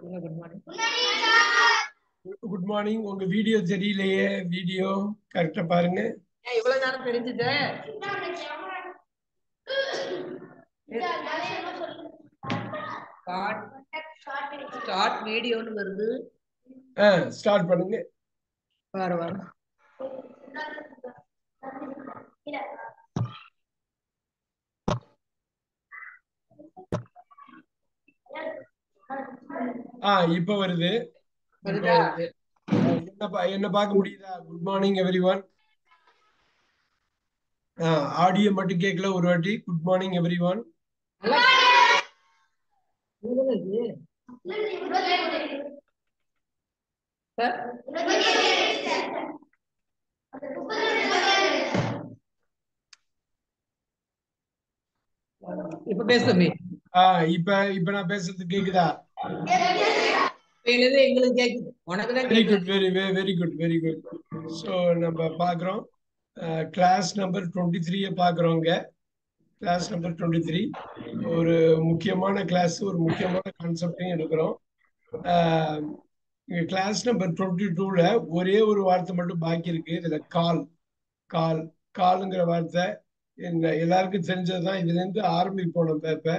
Good morning good morning உங்க video தெரியலையே video கரெக்டா பாருங்க ஏன் இவ்வளவு நேரம் தெரிஞ்சுது ஸ்டார்ட் ஸ்டார்ட் வீடியோன்னு வருது ஆ ஸ்டார்ட் பண்ணுங்க வர வர ஆ இப்ப வருது இப்ப வருதா? வருது. என்ன பா- என்ன பார்க்க முடியுதா good morning everyone audio மட்டும் கேட்கல ஒரு வாட்டி குட் மார்னிங் எவ்ரி ஒன் நல்லா இதுதானே இது? சார் இப்ப பேசு தம்பி ஆ இப்ப இப்ப நான் பேசுறது கேக்குதா இப்ப என்னது எங்களுக்கு கேக்குது உனக்கு தான் வெரி கேக்குது good very very good very good so நம்ம பார்க்குறோம் கிளாஸ் நம்பர் டுவெண்ட்டி த்ரீயை பார்க்குறோங்க கிளாஸ் நம்பர் டுவெண்ட்டி த்ரீ ஒரு முக்கியமான கிளாஸ் ஒரு முக்கியமான கான்செப்டையும் எடுக்கிறோம் கிளாஸ் நம்பர் டுவெண்ட்டி டூவில் ஒரே ஒரு வார்த்தை மட்டும் பாக்கி இருக்கு இதில் கால் கால் காலுங்கிற வார்த்தை இந்த எல்லாருக்கும் தெரிஞ்சது தான் இதுலேருந்து ஆரம்பிப்போம் நம்ம இப்போ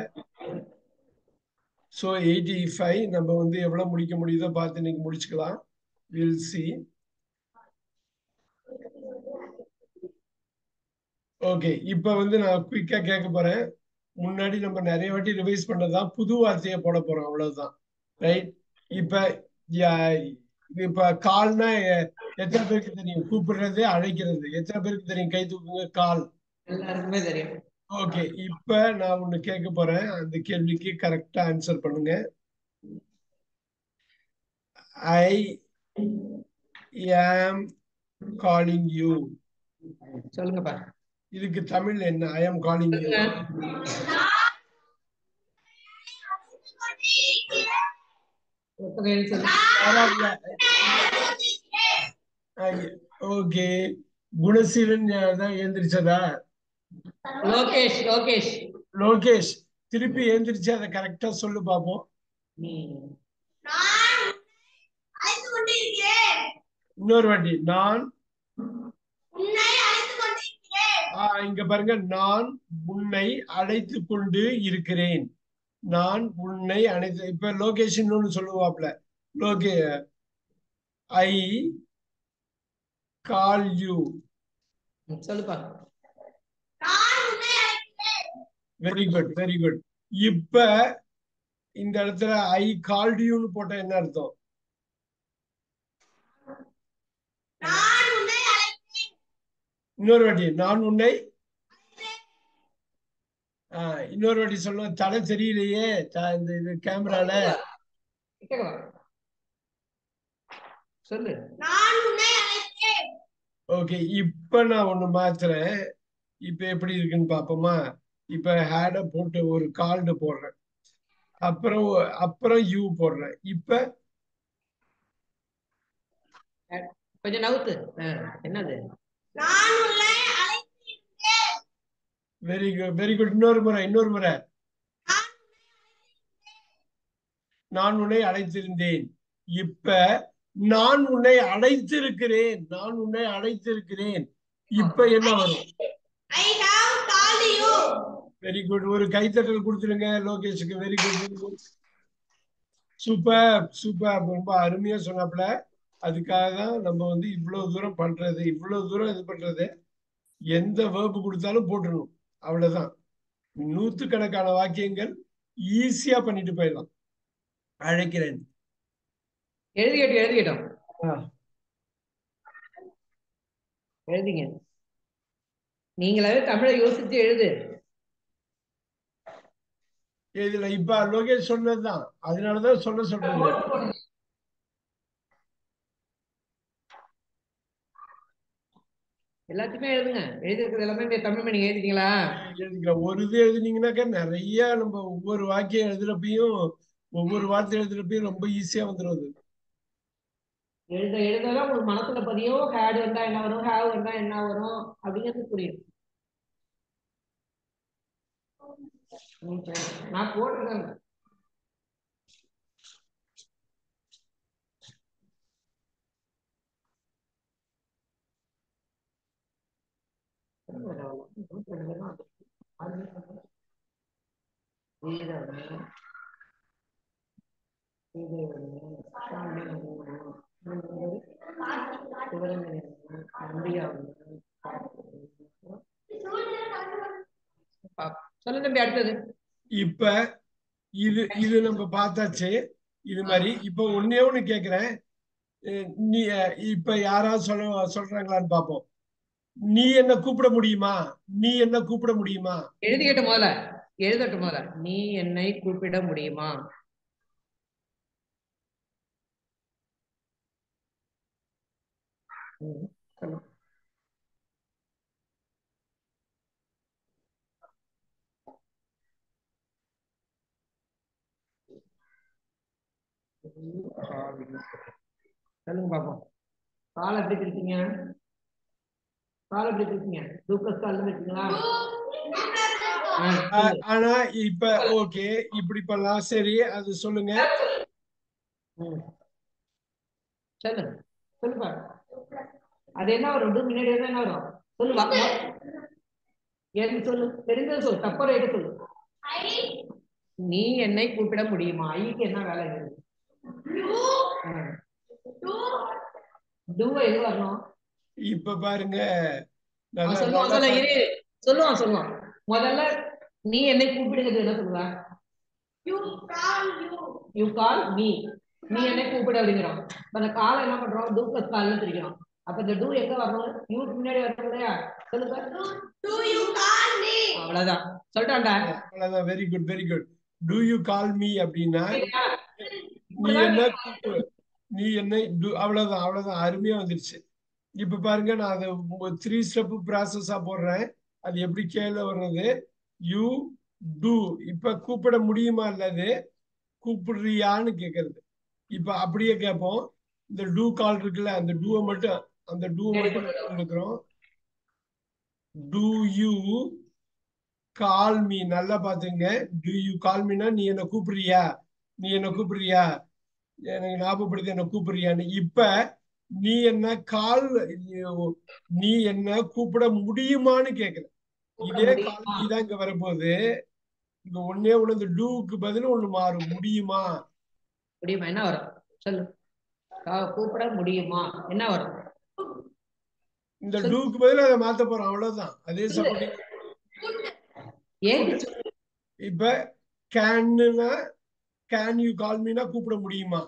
ஸோ எயிட்டி ஃபைவ் நம்ம வந்து எவ்வளோ முடிக்க முடியுதோ பார்த்து இன்னைக்கு முடிச்சுக்கலாம் வில் சி ஓகே இப்போ வந்து நான் குயிக்காக கேட்க போறேன் முன்னாடி நம்ம நிறைய வாட்டி ரிவைஸ் பண்ணதான் புது வார்த்தையை போட போறோம் அவ்வளவுதான் ரைட் இப்போ இப்போ கால்னா எ- எத்தனை பேருக்கு தெரியும் கூப்பிடுறது அழைக்கிறது எத்தனை பேருக்கு தெரியும் கை தூக்குங்க கால் எல்லாருக்குமே தெரியும் ஓகே இப்ப நான் ஒண்ணு கேட்க போறேன் அந்த கேள்விக்கு கரெக்டா ஆன்சர் பண்ணுங்க ஐ am காலிங் யூ சொல்லுங்கப்பா இதுக்கு தமிழ் என்ன ஐ am காலிங் யூ ஒருத்தங்க என்ன சொல்லுங்க ஓகே குணசீலன் தான் ஏந்திரிச்சதா லோகேஷ் லோகேஷ் லோகேஷ் திருப்பி ஏந்திரிச்சு அதை கரெக்டா சொல்லு பாப்போம் ம். இன்னொரு வாட்டி நான் ஆ, இங்க பாருங்க நான் உன்னை அழைத்து கொண்டு இருக்கிறேன் நான் உன்னை அழைத்து இப்ப லோகேஷ் இன்னொன்னு சொல்லுவாப்ல லோகே ஐ கால் யூ ம், சொல்லுப்பா வெரி குட் வெரி குட் இப்ப இந்த இடத்துல ஐ கால்ட் யூன்னு போட்டா என்ன அர்த்தம் இன்னொரு வாட்டி நான் உன்னை ஆ, இன்னொரு வாட்டி சொல்லுவேன் தலை தெரியலையே த- இந்த இது கேமரால கிட்டக்க வா. சொல்லு ஓகே இப்ப நான் ஒண்ணு மாத்துறேன் இப்ப எப்படி இருக்குன்னு பாப்போமா இப்ப ஹேட போட்டு ஒரு கால்டு போடுறேன் அப்புறம் ஒ- அப்புறம் யூ போடுறேன் இப்ப கொஞ்சம் நவுத்து ஆ, என்னது வெரி குட் வெரி குட் இன்னொரு முறை இன்னொரு முறை நான் உன்னை அழைத்திருந்தேன் இப்ப நான் உன்னை அழைத்திருக்கிறேன் நான் உன்னை அழைத்திருக்கிறேன் இப்ப என்ன வரும் வெரி குட் ஒரு கைத்தட்டல் கொடுத்துருங்க லோகேஷுக்கு very good very good super super ரொம்ப அருமையா சொன்னாப்ல அதுக்காக தான் நம்ம வந்து இவ்வளவு தூரம் பண்றது இவ்வளவு தூரம் இது பண்றது எந்த வேர்பு கொடுத்தாலும் போட்டுடணும் அவ்வளவுதான் நூத்துக்கணக்கான வாக்கியங்கள் ஈஸியா பண்ணிட்டு போயிடலாம் அழைக்கிறேன் எழுதிக்கட்டும் எழுதிக்கட்டும் ஆ, எழுதிங்க நீங்களாவே தமிழை யோசிச்சு எழுது இதுல இப்ப லோகேஷ் சொன்னதுதான் அதனாலதான் சொல்ல சொல்றது எல்லாத்தையுமே எழுதுங்க எழுதிருக்கிறது எல்லாமே இந்த தமிழ் நீங்க எழுதிட்டீங்களா எழுதிக்கலாம் ஒரு இது எழுதுனீங்கன்னாக்கா நிறைய நம்ம ஒவ்வொரு வாக்கியம் எழுதுறப்பையும் ஒவ்வொரு வார்த்தை எழுதுறப்பையும் ரொம்ப ஈஸியா வந்துடும் அது எழுத எழுததான் உங்களுக்கு மனசுல பதியும் ஹேட் வந்தா என்ன வரும் ஹேவ் வந்தா என்ன வரும் அப்படிங்கிறது புரியும் ம், சரி. நான் போட்டிருக்கேன் வரலாம் நூத்தி ரெண்டு பேர் தான் வந்திருக்கு. அது என்ன? வீர ஒண்ணு. இது ஒண்ணு. சாமி ஒண்ணு. மூணு பேரு. சிவரஞ்சனி ஒண்ணு. நம்பியா ஒண்ணு. பாப்போம். சொல்லு தம்பி அடுத்தது இப்ப இது இது நம்ம பார்த்தாச்சு இது மாதிரி இப்ப ஒன்னே ஒண்ணு கேக்குறேன் அஹ் நீ அஹ் இப்ப யாராவது சொல்ல சொல்றாங்களான்னு பாப்போம் நீ என்ன கூப்பிட முடியுமா நீ என்ன கூப்பிட முடியுமா எழுதிக்கட்டு முதல்ல எழுதட்டும் முதல்ல நீ என்னை கூப்பிட முடியுமா ம், சொல்லு. சொல்லுங்க பாப்போம் கால் எப்படி பிரிச்சீங்க கால் எப்படி பிரிச்சீங்க லூக்கஸ் கால் இருக்கீங்களா ஆ, அஹ் சொல்லு. ஆனா இப்ப ஓகே இப்படி பண்ணலாம் சரி அது சொல்லுங்க ம். சொல்லுங்க சொல்லு பாரு அது என்ன வரும் டூ முன்னாடி இருந்தா என்ன வரும் சொல்லு பாப்போம் எது சொல்லு தெரிஞ்சது சொல்லு தப்ப ரைட்டு சொல்லு நீ என்னை கூப்பிட முடியுமா ஐக்கு என்ன வேலை இருக்கு டூவை எது வரணும் இப்ப பாருங்க அவன் நல்லா சொல்லுவான் நல்லா சொல்ல இரு சொல்லுவான் சொல்லுவான் முதல்ல நீ என்னை கூப்பிடுங்கிறது என்ன சொல்லுவ யூ கால் மீ நீ என்னை கூப்பிடு அப்படிங்கிறான் இப்ப அந்த காலை என்ன பண்றோம் டூ பிளஸ் கால்னு பிரிக்கிறோம் அப்ப இந்த டூ எங்க வரணும் யூக்கு முன்னாடி வரணும் இல்லையா சொல்லுங்க அவ்வளவுதான் சொல்லிட்டான்டா அவ்வளவுதான் very good very good do you call me அப்படின்னா சரியா? நீ என்ன கூப்பிடு நீ என்ன do- அவ்வளவுதான் அவ்வளவுதான் அருமையா வந்துருச்சு இப்ப பாருங்க நான் அதை த்ரீ ஸ்டெப் ப்ராசஸா போடுறேன் அது எப்படி கேள்வி வர்றது யூ டூ இப்ப கூப்பிட முடியுமா அல்லது கூப்பிடுறியான்னு கேக்குறது இப்ப அப்படியே கேட்போம் இந்த டூ கால் இருக்குல்ல அந்த டூவை மட்டும் அந்த டூ மட்டும் எடுக்கிறோம் டு யூ கால் மீ நல்லா பாத்துங்க டு யூ கால் மீனா நீ என்ன கூப்பிடுறியா நீ என்ன கூப்பிடுறியா எனக்கு ஞாபகப்படுத்தி என்ன கூப்பிடுறியான்னு இப்ப நீ என்ன கால் நீ என்ன கூப்பிட முடியுமான்னு கேக்குற இதே கால் மீ தான் இங்க வரப்போகுது இங்க ஒன்னே ஒண்ணு இந்த டூக்கு பதில் ஒண்ணு மாறும் முடியுமா முடியுமா என்ன வரும் சொல்லு கா- கூப்பிட முடியுமா என்ன வரும் இந்த டூக்கு பதில் அதை மாத்த போறோம் அவ்வளவுதான் அதே சப்போர்ட்டிங் ஏன் இப்ப கேன்னுனா கேன் யூ கால் மீனா கூப்பிட முடியுமா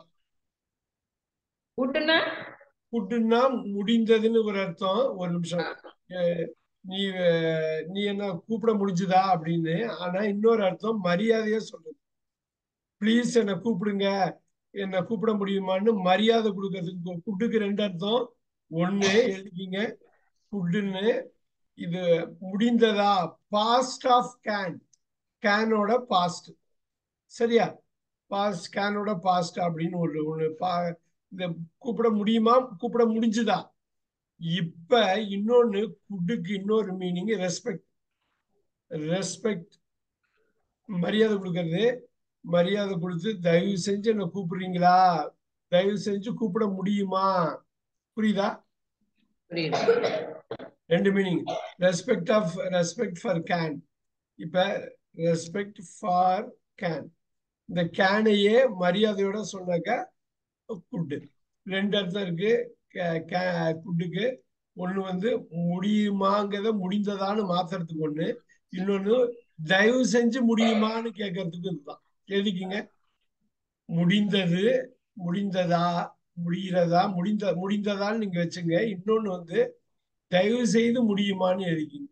கூட்டுன்னா கூட்டுன்னா முடிந்ததுன்னு ஒரு அர்த்தம் ஒரு நிமிஷம் அஹ் நீ அஹ் நீ என்ன கூப்பிட முடிஞ்சுதா அப்படின்னு ஆனா இன்னொரு அர்த்தம் மரியாதையா சொல்றது ப்ளீஸ் என்னை கூப்பிடுங்க என்னை கூப்பிட முடியுமான்னு மரியாதை கொடுக்கறதுக்கு ஃபுட்டுக்கு ரெண்டு அர்த்தம் ஒண்ணு எழுதிக்கிங்க ஃபுட்டுன்னு இது முடிந்ததா பாஸ்ட் ஆஃப் கேன் கேனோட பாஸ்ட் சரியா பாஸ்ட் கேனோட பாஸ்ட் அப்படின்னு ஒரு ஒண்ணு பா இந்த கூப்பிட முடியுமா கூப்பிட முடிஞ்சுதா இப்ப இன்னொன்னு ஃபுட்டுக்கு இன்னொரு மீனிங் ரெஸ்பெக்ட் ரெஸ்பெக்ட் மரியாதை கொடுக்கறது மரியாதை கொடுத்து தயவு செஞ்சு என்ன கூப்பிடுறீங்களா தயவு செஞ்சு கூப்பிட முடியுமா புரியுதா புரியுது ரெண்டு meaning respect of respect for can இப்ப ரெஸ்பெக்ட் ஃபார் கேன் இந்த கேனையே மரியாதையோட சொன்னாக்க ஃபுட்டு ரெண்டு அர்த்தம் இருக்கு ஃபுட்டுக்கு ஒண்ணு வந்து முடியுமாங்கிறத முடிந்ததான்னு மாத்துறதுக்கு ஒண்ணு இன்னொன்னு தயவு செஞ்சு முடியுமான்னு கேட்கறதுக்கு இதுதான் எழுதிக்கிங்க முடிந்தது முடிந்ததா முடிகிறதா முடிந்த முடிந்ததான்னு நீங்க வச்சுங்க இன்னொன்னு வந்து தயவு செய்து முடியுமான்னு எழுதிக்கிங்க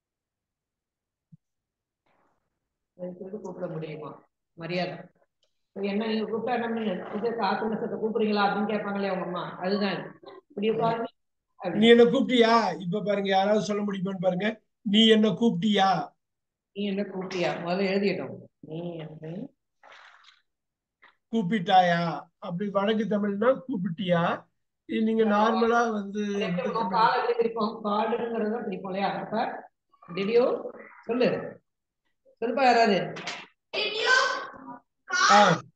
தயவு செய்து கூப்பிட முடியுமா மரியாதை இப்ப என்ன நீங்க கூப்பிட்டா என்ன பண்ணுங்க இது காத்து நட்சத்திரத்தை கூப்பிடுறீங்களா அப்படின்னு கேட்பாங்களே அவங்க அம்மா அதுதான் இப்படி உட்கார்ந்து நீ என்ன கூப்பிட்டியா இப்ப பாருங்க யாராவது சொல்ல முடியுமான்னு பாருங்க நீ என்ன கூப்பிட்டியா நீ என்ன கூப்பிட்டியா முதல்ல எழுதிட்டோம் நீ என்னை கூப்பிட்டாயா அப்படி வடக்கு தமிழ்னா கூப்பிட்டியா இது நீங்க நார்மலா வந்து இந்த தமிழ் கால் எப்படி பிரிப்போம் காடுங்கிறத பிரிப்போம் இல்லையா அப்ப டிடியோ சொல்லு சொல்லுப்பா யாராவது ஆ.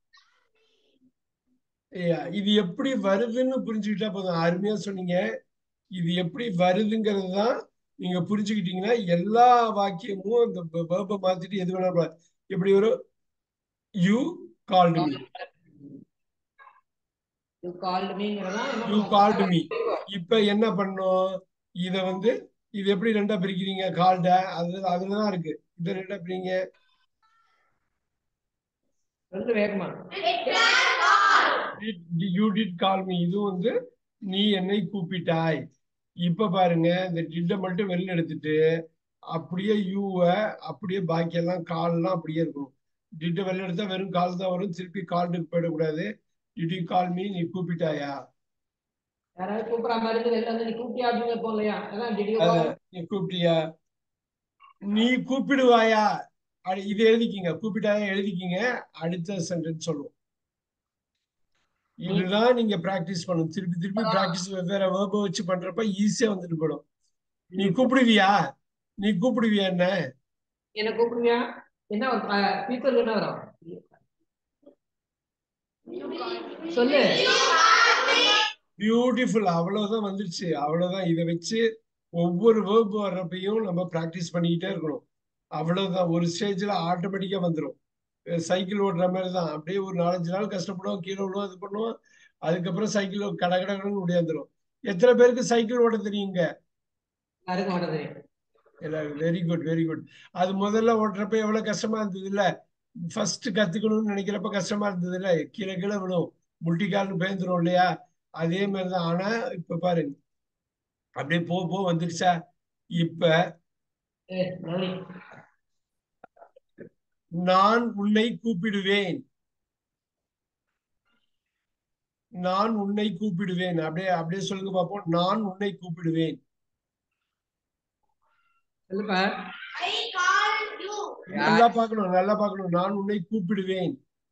ஐயா, இது எப்படி வருதுன்னு புரிஞ்சுக்கிட்டா போதும் அருமையா சொன்னீங்க இது எப்படி வருதுங்கிறது தான் நீங்க புரிஞ்சுக்கிட்டீங்கன்னா எல்லா வாக்கியமும் இந்த வேர்பை மாத்திட்டு எது வேணாலும் போடலாம். எப்படி வரும் you called me you called மீங்கிறதா என்ன யூ பண்ணுவோம்? கால்டு மீ இப்ப என்ன பண்ணும் இத வந்து இது எப்படி ரெண்டா பிரிக்கிறீங்க கால்ட அது அதுலதான் இருக்கு இத ரெண்டா பிரிங்க ரெண்டு வேகமா யூ டிட் கால் மீ இது வந்து நீ என்னை கூப்பிட்டாய் இப்ப பாருங்க இந்த டிட்ட மட்டும் வெளில எடுத்துட்டு அப்படியே யூவ அப்படியே பாக்கி எல்லாம் கால்லாம் அப்படியே இருக்கணும் டிட்ட வெளில எடுத்தா வெறும் கால் தான் வரும் திருப்பி கால்டுக்கு போயிடக்கூடாது டிட் யூ கால் மீ நீ கூப்பிட்டாயா யாராவது கூப்பிடற மாதிரி இருந்து வெளில வந்து நீ கூப்பிட்டியா அப்படின்னு கேட்போம் இல்லையா அதான் டிடியோ அத நீ கூப்பிட்டியா நீ கூப்பிடுவாயா அடு- இது எழுதிக்கிங்க கூப்பிட்டாயா எழுதிக்கிங்க அடுத்த சென்டென்ஸ் சொல்லுவோம் இதுதான் நீங்க பிராக்டிஸ் பண்ணணும் திருப்பி திருப்பி பிராக்டிஸ் வெவ்வேறு வேர்பை வச்சு பண்றப்ப ஈஸியா வந்துட்டு போயிடும் நீ கூப்பிடுவியா நீ கூப்பிடுவியா என்ன என்ன கூப்பிடுவியா என்ன ஒரு பீப்புள் என்ன வரும் சொல்லு பியூட்டிஃபுல் அவ்வளவுதான் வந்துருச்சு அவ்வளவுதான் இதை வச்சு ஒவ்வொரு வேர்ப் வர்றப்பையும் நம்ம பிராக்டிஸ் பண்ணிக்கிட்டே இருக்கணும் அவ்வளவுதான் ஒரு ஸ்டேஜ்ல ஆட்டோமேட்டிக்கா வந்துடும் சைக்கிள் ஓட்டுற மாதிரி தான் அப்படியே ஒரு நாலஞ்சு நாள் கஷ்டப்படுவோம் கீழே விழுவோம் இது பண்ணுவோம் அதுக்கப்புறம் சைக்கிள் கட கடன்னு முடியாந்துரும் எத்தனை பேருக்கு சைக்கிள் ஓட்ட தெரியுங்க யாருக்கு மட்டும் தெரியும் எல்லாருக்கும் வெரி குட் வெரி குட் அது முதல்ல ஓட்டுறப்ப எவ்வளவு கஷ்டமா இருந்தது இல்ல ஃபர்ஸ்ட் கத்துக்கணும்னு நினைக்கிறப்ப கஷ்டமா இருந்தது இல்ல கீழே கீழே விழும் முட்டிக்கால்னு பேந்துரும் இல்லையா அதே மாதிரிதான் ஆனா இப்ப பாருங்க அப்படியே போ போ வந்துருச்சா இப்ப ஏ நவனி நான் உன்னை கூப்பிடுவேன் நான் உன்னை கூப்பிடுவேன் அப்படியே அப்படியே சொல்லுங்க பாப்போம் நான் உன்னை கூப்பிடுவேன் சொல்லுப்பா நல்லா பார்க்கணும் நல்லா பார்க்கணும் நான் உன்னை கூப்பிடுவேன்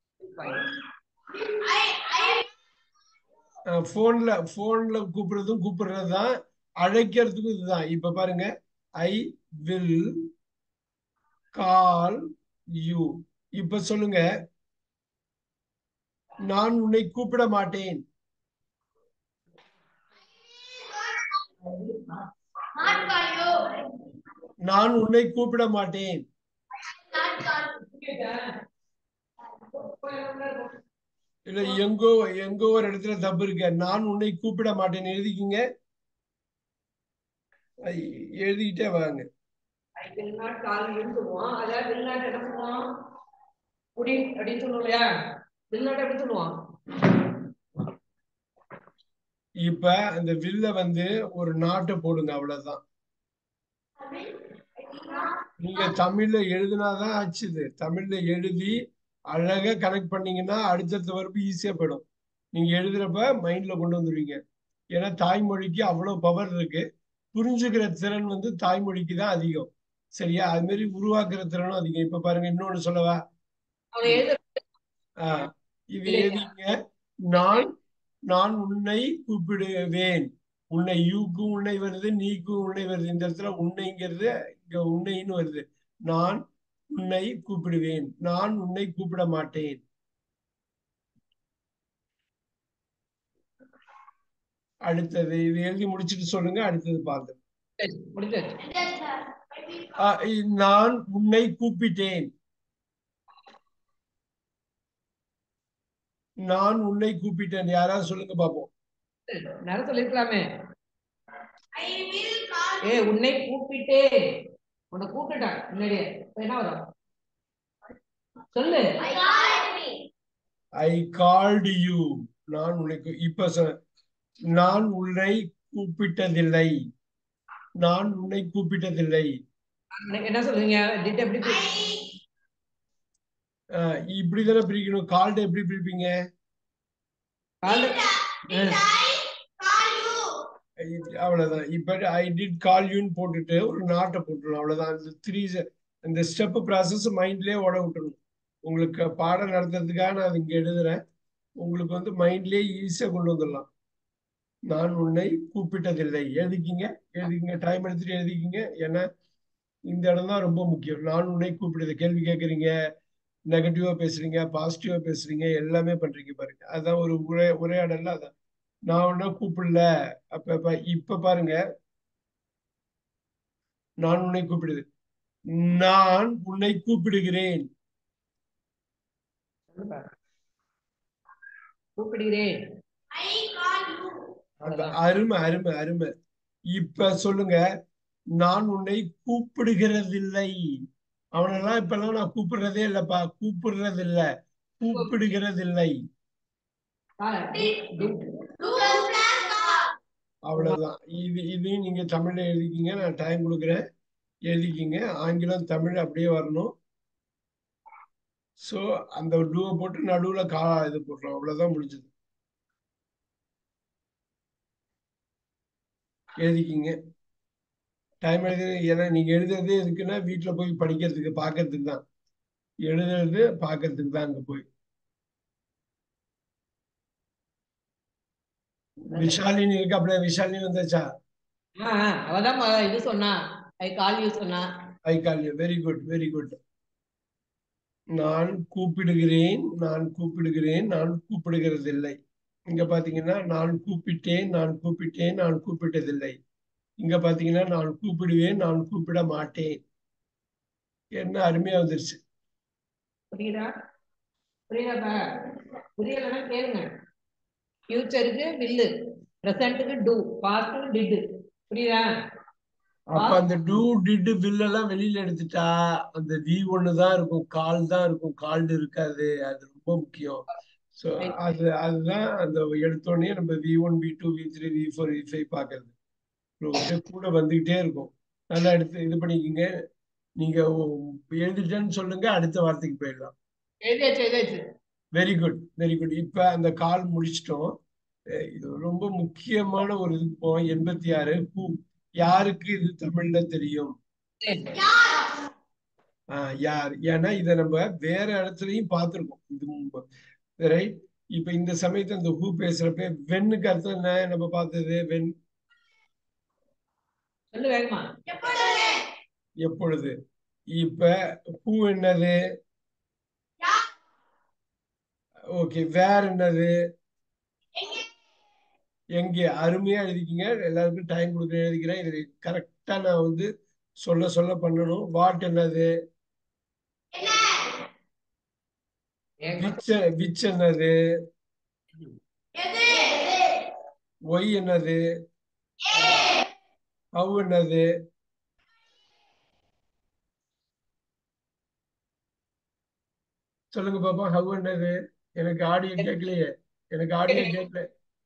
போன்ல போன்ல கூப்பிடுறதும் கூப்பிடுறது தான் அழைக்கிறதுக்கும் இதுதான் இப்ப பாருங்க ஐ வில் கால் யூ இப்ப சொல்லுங்க நான் உன்னை கூப்பிட மாட்டேன் நான் உன்னை கூப்பிட மாட்டேன் இல்ல எங்கோ எங்கோ ஒரு இடத்துல தப்பு இருக்கு நான் உன்னை கூப்பிட மாட்டேன் எழுதிக்கிங்க ஐ, எழுதிக்கிட்டே வாங்க ஐ வில் நாட் கால் யூன்னு சொல்லுவோம் அதாவது வில் நாட் என்ன சொல்லுவோம் குடி அப்படின்னு சொல்லுவோம் இல்லையா வில் நாட் எப்படி சொல்லுவோம் இப்ப அந்த வில்ல வந்து ஒரு நாட்டை போடுங்க அவ்வளவுதான் நீங்க தமிழ்ல எழுதினாதான் ஆச்சுது தமிழ்ல எழுதி அழகா கனெக்ட் பண்ணீங்கன்னா அடுத்தடுத்த வரப்பு ஈஸியா போயிடும் நீங்க எழுதுறப்ப மைண்ட்ல கொண்டு வந்துருவீங்க ஏன்னா தாய்மொழிக்கு அவ்வளவு பவர் இருக்கு புரிஞ்சுக்கிற திறன் வந்து தாய்மொழிக்கு தான் அதிகம் சரியா அது மாதிரி உருவாக்குற திறனும் அதிகம் இப்ப பாருங்க இன்னொன்னு சொல்லவா அவன் எழுத ஆஹ் இது எழுதிங்க நான் நான் உன்னை கூப்பிடுவேன் உன்னை யூக்கும் உன்னை வருது நீக்கும் உன்னை வருது இந்த இடத்துல உன்னைங்கிறது இங்க உன்னைன்னு வருது நான் உன்னை கூப்பிடுவேன் நான் உன்னை கூப்பிட மாட்டேன் அடுத்தது இது எழுதி முடிச்சிட்டு சொல்லுங்க அடுத்தது பார்த்து சரி, முடிஞ்சாச்சு ஆஹ் இ- நான் உன்னை கூப்பிட்டேன் நான் உன்னை கூப்பிட்டேன் யாராவது சொல்லுங்க பாப்போம் நேரம் சொல்லிருக்கலாமே ஏ உன்னை கூப்பிட்டேன் உன்னை கூப்பிட்டுட்டான் முன்னாடியே இப்ப என்ன வரும் சொல்லு ஐ கால்டு யூ நான் உன்னை கூ- இப்ப சொ- நான் உன்னை கூப்பிட்டதில்லை நான் உன்னை கூப்பிட்டதில்லை உனக்கு என்ன சொல்றீங்க டிட் எப்படி பிரி- ஆஹ் இப்படிதானே பிரிக்கணும் கால்டு எப்படி பிரிப்பீங்க காலு ஆ, ஐ- அவ்வளவுதான் இப்ப ஐ டிட் கால் யூன்னு போட்டுட்டு ஒரு நாட்டை போட்டுருணும் அவ்வளவுதான் அந்த த்ரீ இந்த ஸ்டெப் ப்ராசஸ் மைண்ட்லயே ஓட விட்டுறணும் உங்களுக்கு பாடம் நடத்துறதுக்காக நான் இங்க எழுதுறேன் உங்களுக்கு வந்து மைண்ட்லயே ஈஸியா கொண்டு வந்துடலாம் நான் உன்னை கூப்பிட்டதில்லை எழுதிக்கிங்க எழுதிக்கிங்க டைம் எடுத்துட்டு எழுதிக்கிங்க ஏன்னா இந்த இடம் தான் ரொம்ப முக்கியம் நான் உன்னை கூப்பிடுது கேள்வி கேட்குறீங்க நெகட்டிவா பேசுறீங்க பாசிட்டிவா பேசுறீங்க எல்லாமே பண்றீங்க பாருங்க அதான் ஒரு உரை உரையாடல்ல அதான் நான் ஒன்னும் கூப்பிடல அப்ப இப்ப இப்ப பாருங்க நான் உன்னை கூப்பிடுது நான் உன்னை கூப்பிடுகிறேன் சொல்லுங்க கூப்பிடுகிறேன் அந்த அருமை அருமை அருமை இப்ப சொல்லுங்க நான் உன்னை கூப்பிடுகிறதில்லை அவனெல்லாம் இப்பெல்லாம் நான் கூப்பிடுறதே இல்லப்பா கூப்பிடுறதில்ல கூப்பிடுகிறதில்லை ஆ, டி- டி- அவ்வளவுதான் இது இதையும் நீங்க தமிழ்ல எழுதிக்கிங்க நான் டைம் கொடுக்குறேன் எழுதிக்கிங்க ஆங்கிலம் தமிழ் அப்படியே வரணும் சோ அந்த டூவை போட்டு நடுவுல கா இது போட்டுரும் அவ்வளவுதான் முடிஞ்சது எழுதிக்கிங்க டைம் எழுது ஏன்னா நீங்க எழுதுறது எதுக்குன்னா வீட்டுல போய் படிக்கிறதுக்கு பார்க்கறதுக்கு தான் எழுதுறது பார்க்கறதுக்கு தான் அங்க போய் விஷாலினி இருக்காப்ல விஷாலினி வந்தாச்சா ஆ, ஆ, அவதான் ம- இது சொன்னா ஐ கால் யூ சொன்னா I call very good very good நான் கூப்பிடுகிறேன் நான் கூப்பிடுகிறேன் நான் கூப்பிடுகிறதில்லை இங்க பாத்தீங்கன்னா நான் கூப்பிட்டேன் நான் கூப்பிட்டேன் நான் கூப்பிட்டதில்லை இங்க பாத்தீங்கன்னா நான் கூப்பிடுவேன் நான் கூப்பிட மாட்டேன் என்ன அருமையா வந்துருச்சு புரியுதா புரியுதாப்பா புரியலன்னா கேளுங்க ஃபியூச்சருக்கு வில்லு ப்ரெசன்ட்டுக்கு டூ பாஸ்ட்டுக்கு டிட்டு புரியுதா அப்ப அந்த டூ டிட் வில் எல்லாம் வெளியில எடுத்துட்டா அந்த வி ஒன்னு தான் இருக்கும் கால் தான் இருக்கும் கால்டு இருக்காது அது ரொம்ப முக்கியம் சோ அது அதுதான் அந்த எடுத்தோடனே நம்ம V one V two V three V four V five பாக்குறது அப்படியே கூட வந்துகிட்டே இருக்கும் நல்லா எடுத்து இது பண்ணிக்கிங்க நீங்க எழுதிட்டேன்னு சொல்லுங்க அடுத்த வார்த்தைக்கு போயிடலாம் எழுதியாச்சு எழுதியாச்சு வெரி குட் வெரி குட் இப்ப அந்த கால் முடிச்சிட்டோம் அஹ் இது ரொம்ப முக்கியமான ஒரு இதுக்கு போவோம் எண்பத்தி ஆறு பூ யாருக்கு இது தமிழ்ல தெரியும் ஆஹ் யார் ஏன்னா இத நம்ம வேற இடத்துலயும் பார்த்திருக்கோம் இது ரைட் இப்ப இந்த சமயத்துல இந்த ஹூ பேசுறப்ப வெண்ணுக்கு அர்த்தம் என்ன நம்ம பார்த்தது வெண் சொல்லு வேகமா எப்பொழுது இப்ப பூ என்னது ஓகே வேற என்னது எங்கே அருமையா எழுதிக்கிங்க எல்லாருக்கும் டைம் கொடுக்க எழுதிக்கிறேன் இது கரெக்டா நான் வந்து சொல்ல சொல்ல பண்ணணும் வாட் என்னது வேகமா விச் விச் என்னது ஒய் என்னது ஹவ் என்னது சொல்லுங்க பாப்பா ஹவ் என்னது எனக்கு ஆடியோ கேட்கலையே எனக்கு ஆடியோ கேட்கல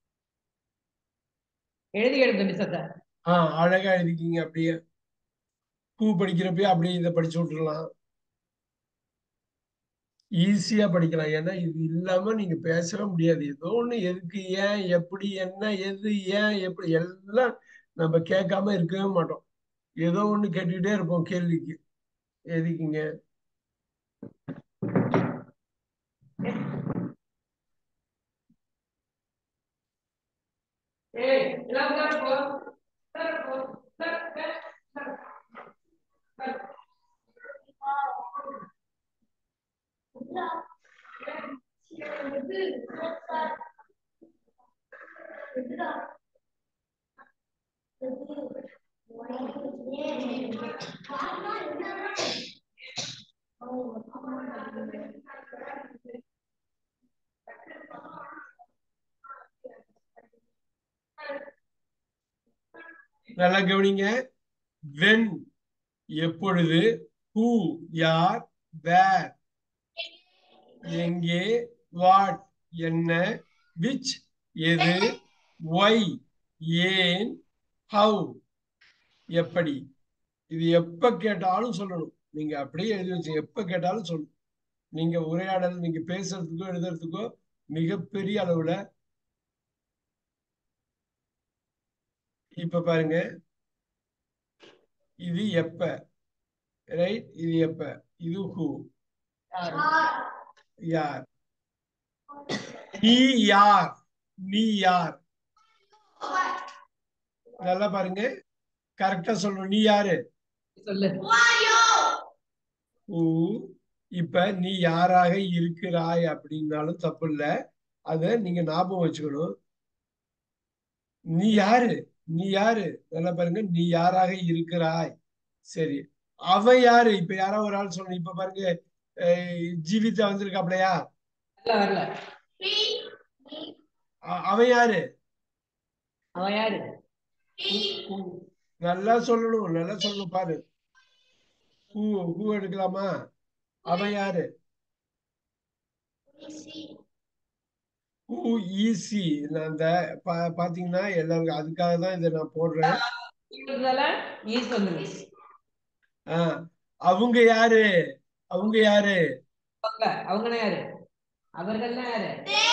எழுதி எழுது மிஸ்ஸத்தை ஆ அழகா எழுதிக்கிங்க அப்படியே பூ படிக்கிறப்பயே அப்படியே இதை படிச்சு விட்டுறலாம் ஈஸியா படிக்கலாம் ஏன்னா இது இல்லாம நீங்க பேசவே முடியாது ஏதோ ஒண்ணு எதுக்கு ஏன் எப்படி என்ன எது ஏன் எப்படி எல்லாம் நம்ம கேட்காம இருக்கவே மாட்டோம் ஏதோ ஒண்ணு கேட்டுக்கிட்டே இருப்போம் கேள்விக்கு எதுக்குங்க ஏய் எல்லாம் உட்காரு போ உட்காரு போ உட்காரு, உட்காரு, உட்காரு. உட்காரு. நல்லா கவனிங்க வென் எப்பொழுது ஹூ யார் வேர் எங்கே வாட் என்ன விச் எது ஒய் ஏன் ஹவ் எப்படி இது எப்ப கேட்டாலும் சொல்லணும் நீங்க அப்படியே எழுதி வச்சு எப்ப கேட்டாலும் சொல்லணும் நீங்க உரையாடல் நீங்க பேசுறதுக்கோ எழுதுறதுக்கோ மிகப்பெரிய அளவுல இப்ப பாருங்க இது எப்ப ரைட் இது எப்ப இது ஹூ யாரு? யார் நீ யார் நீ யார் நல்லா பாருங்க கரெக்டா சொல்லணும் நீ யாரு சொல்லு ஊ இப்ப நீ யாராக இருக்கிறாய் அப்படின்னாலும் தப்பு இல்ல அத நீங்க ஞாபகம் வச்சுக்கணும் நீ யாரு நீ யாரு நல்லா பாருங்க நீ யாராக இருக்கிறாய் சரி அவன் யாரு இப்ப யாரோ ஒரு ஆள் சொல்லணும் இப்ப பாருங்க அஹ் ஜீவிதா வந்திருக்காப்லையா வரல வரல அ- அவன் யாரு அவன் யாரு நல்லா சொல்லணும் நல்லா சொல்லணும் பாரு பூ பூ எடுக்கலாமா அவன் யாரு பூ ஈசி நான் அந்த பா- பாத்தீங்கன்னா எல்லாருக்கும் அதுக்காக தான் இதை நான் போடுறேன் இருக்கிறதால ஈஸ் வந்துருச்சு ஆஹ் அவங்க யாரு அவங்க யாரு அவங்க அவங்கனா யாரு அவர்கள்னா யாரு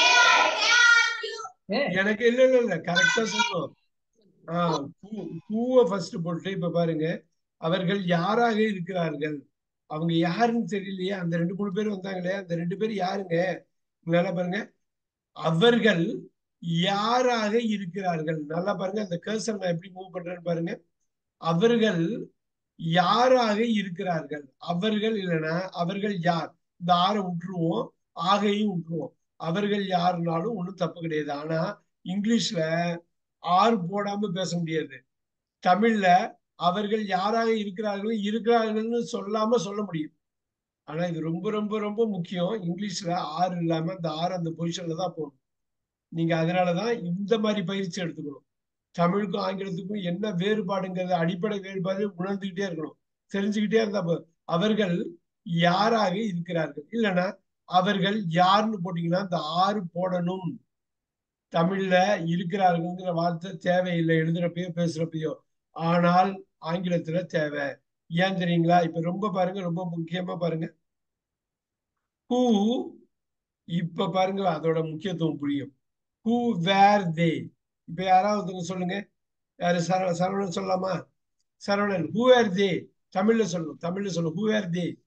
ஏ, எனக்கு இல்ல இல்ல இல்ல கரெக்டா சொல்லணும் ஆஹ் பூ பூவை ஃபர்ஸ்ட் போட்டு இப்ப பாருங்க அவர்கள் யாராக இருக்கிறார்கள் அவங்க யாருன்னு தெரியலையே அந்த ரெண்டு மூணு பேர் வந்தாங்களே அந்த ரெண்டு பேர் யாருங்க நல்லா பாருங்க அவர்கள் யாராக இருக்கிறார்கள் நல்லா பாருங்க அந்த கர்சர் நான் எப்படி மூவ் பண்றேன்னு பாருங்க அவர்கள் யாராக இருக்கிறார்கள் அவர்கள் இல்லைன்னா அவர்கள் யார் இந்த ஆறை விட்டுருவோம் ஆகையும் விட்டுருவோம் அவர்கள் யாருனாலும் ஒண்ணும் தப்பு கிடையாது ஆனா இங்கிலீஷ்ல ஆறு போடாம பேச முடியாது தமிழ்ல அவர்கள் யாராக இருக்கிறார்கள் இருக்கிறார்கள்னு சொல்லாம சொல்ல முடியும் ஆனா இது ரொம்ப ரொம்ப ரொம்ப முக்கியம் இங்கிலீஷ்ல ஆறு இல்லாம அந்த ஆறு அந்த பொசிஷன்ல தான் போகணும் நீங்க அதனாலதான் இந்த மாதிரி பயிற்சி எடுத்துக்கணும் தமிழுக்கும் ஆங்கிலத்துக்கும் என்ன வேறுபாடுங்கிறது அடிப்படை வேறுபாடு உணர்ந்துகிட்டே இருக்கணும் தெரிஞ்சுக்கிட்டே இருந்தா போதும். அவர்கள் யாராக இருக்கிறார்கள் இல்லைன்னா அவர்கள் யாருன்னு போட்டீங்கன்னா இந்த ஆறு போடணும் தமிழ்ல இருக்கிறார்கள்ங்கிற வார்த்தை தேவையில்லை எழுதுறப்பயோ பேசுறப்பயோ ஆனால் ஆங்கிலத்துல தேவை ஏன் தெரியுங்களா இப்ப ரொம்ப பாருங்க ரொம்ப முக்கியமா பாருங்க ஹூ இப்ப பாருங்க அதோட முக்கியத்துவம் புரியும் ஹூ வேர் தே இப்ப யாராவது ஒருத்தவங்க சொல்லுங்க யாரு சரவ சரவணன் சொல்லலாமா சரவணன் ஹூ வேர் தே தமிழ்ல சொல்லணும் தமிழ்ல சொல்லணும் ஹூ வேர் தே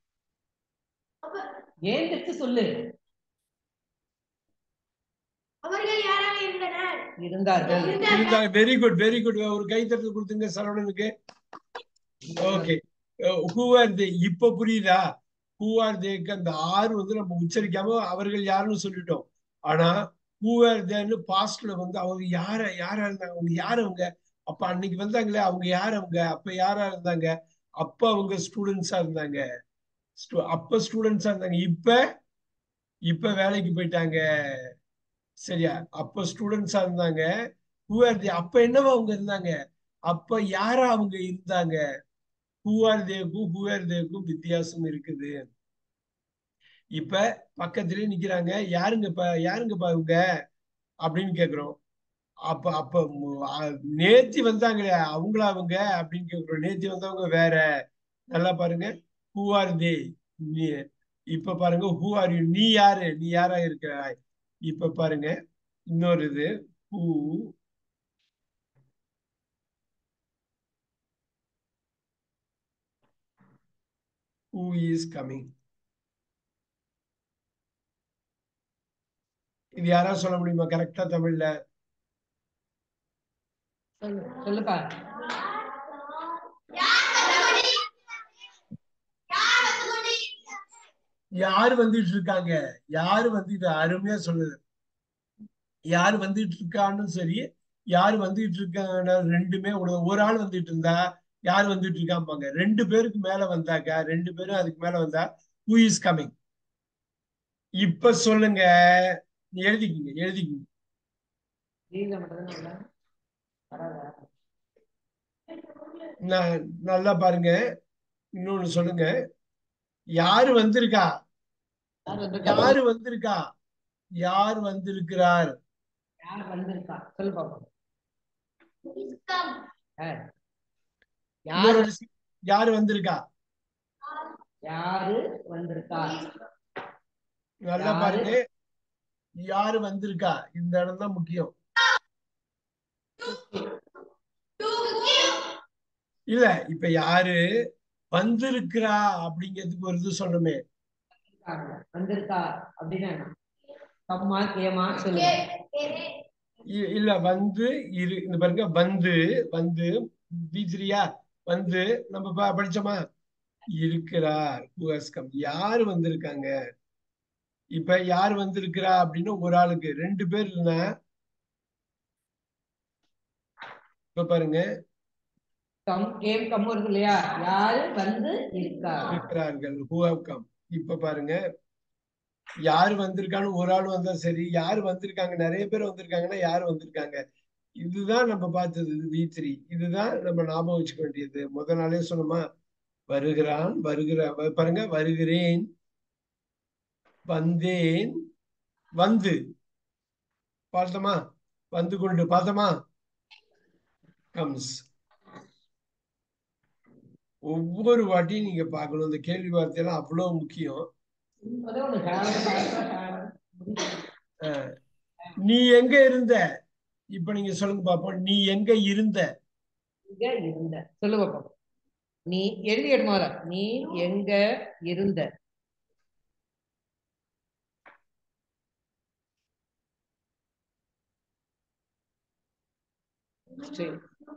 ஏன் தெச்சு சொல்லு அவர்கள் யாராக இருந்தனர் இருந்தார்கள் இருந்தாங்க வெரி குட் வெரி குட் ஒரு கைத்தட்டல் கொடுத்துங்க சரவணனுக்கு ஓகே ஹூ ஆர் தே இப்ப புரியுதா ஹூ ஆர் தேக்கு அந்த ஆறு வந்து நம்ம உச்சரிக்காம அவர்கள் யாருன்னு சொல்லிட்டோம் ஆனா ஹூ ஆர் தேன்னு பாஸ்ட்ல வந்து அவங்க யார யாரா இருந்தாங்க அவங்க யார் அவங்க அப்ப அன்னைக்கு வந்தாங்களே அவங்க யார் அவங்க அப்ப யாரா இருந்தாங்க அப்ப அவங்க ஸ்டூடெண்ட்ஸா இருந்தாங்க Stu- அப்ப ஸ்டூடெண்ட்ஸா இருந்தாங்க இப்ப இப்ப வேலைக்கு போயிட்டாங்க சரியா அப்ப ஸ்டூடெண்ட்ஸா இருந்தாங்க ஹூ ஆர் தே அப்ப என்னவா அவங்க இருந்தாங்க அப்ப யாரா அவங்க இருந்தாங்க ஹூ ஆர் தேக்கும் ஹூ ஆர் தேக்கும் வித்தியாசம் இருக்குது இப்ப பக்கத்துலயே நிக்கிறாங்க யாருங்கப்பா யாருங்கப்பா இவங்க அப்படின்னு கேக்குறோம் அப்ப அப்ப மு- அ- நேத்தி வந்தாங்களே அவங்களா அவங்க அப்படின்னு கேக்குறோம் நேத்தி வந்தவங்க வேற நல்லா பாருங்க ஹூ ஆர் தே இப்ப பாருங்க ஹூ ஆர் யூ நீ யாரு நீ யாரா இருக்கிறாய் இப்ப பாருங்க இன்னொரு இது ஹூ ஹூ இஸ் கமிங் இது யாராவது சொல்ல முடியுமா கரெக்டா தமிழ்ல சொல்லு சொல்லுப்பா யார் வந்துட்டு இருக்காங்க யாரு வந்து இது அருமையா சொல்லுது யார் வந்துட்டு இருக்கான்னு சரி யார் வந்துட்டு இருக்காங்க ரெண்டுமே ஒரு ஒரு ஆள் வந்துட்டு இருந்தா யார் வந்துட்டு இருக்காம்பாங்க ரெண்டு பேருக்கு மேல வந்தாக்க ரெண்டு பேரும் அதுக்கு மேல வந்தா ஹூ இஸ் கமிங் இப்ப சொல்லுங்க நீ எழுதிக்கிங்க எழுதிக்கிங்க லீவ்ல மட்டும்தான் வரல. வராதா? ந- நல்லா பாருங்க இன்னொன்னு சொல்லுங்க யாரு வந்திருக்கா யார் வந்திருக்கா? யாரு வந்திருக்கா யார் வந்திருக்கிறார் யார் வந்திருக்கா சொல்லு பாப்போம் ஆ. யார் இன்னொரு விஷயம், யாரு வந்திருக்கா யாரு வந்திருக்கா நல்லா யாரு? பாருங்க யாரு வந்திருக்கா இந்த இடம் தான் முக்கியம் இல்ல இப்ப யாரு வந்திருக்கிறா அப்படிங்கிறதுக்கு ஒரு இது சொல்லணுமே வந்திருக்கா அப்படின்னா என்ன? கம்மா கேமா சொல்லுங்க இ- இல்ல வந்து இரு இந்த பாருங்க வந்து வந்து பீச்சிரியா வந்து நம்ம ப- படிச்சோமா இருக்கிறார் who has come. யாரு வந்திருக்காங்க இப்ப யார் வந்திருக்கிறா அப்படின்னு ஒரு ஆளுக்கு ரெண்டு பேர் இல்லைன்னா இப்ப பாருங்க கம் கேம் கம் இருக்கு இல்லையா யாரு வந்து இருக்கா இருக்கிறார்கள் who have come இப்ப பாருங்க யார் வந்திருக்கான்னு ஒரு ஆள் வந்தா சரி யார் வந்திருக்காங்க நிறைய பேர் வந்திருக்காங்கன்னா யார் வந்திருக்காங்க இதுதான் நம்ம பார்த்தது வி த்ரீ இதுதான் நம்ம ஞாபகம் வச்சுக்க வேண்டியது முத நாளே சொன்னோமா வருகிறான் வருகிற வ- பாருங்க வருகிறேன் வந்தேன் வந்து பார்த்தோமா வந்து கொண்டு பார்த்தோமா கம்ஸ் ஒவ்வொரு வாட்டியும் நீங்க பார்க்கணும் இந்த கேள்வி வார்த்தையெல்லாம் அவ்வளவு முக்கியம் அதே ஒண்ணு காரணம் காரணம் காரணம். அஹ், நீ எங்க இருந்த இப்ப நீங்க சொல்லுங்க பாப்போம் நீ எங்க இருந்த இங்க இருந்த சொல்லு பாப்போம் நீ எழுதி எடுமா நீ எங்க இருந்த சரி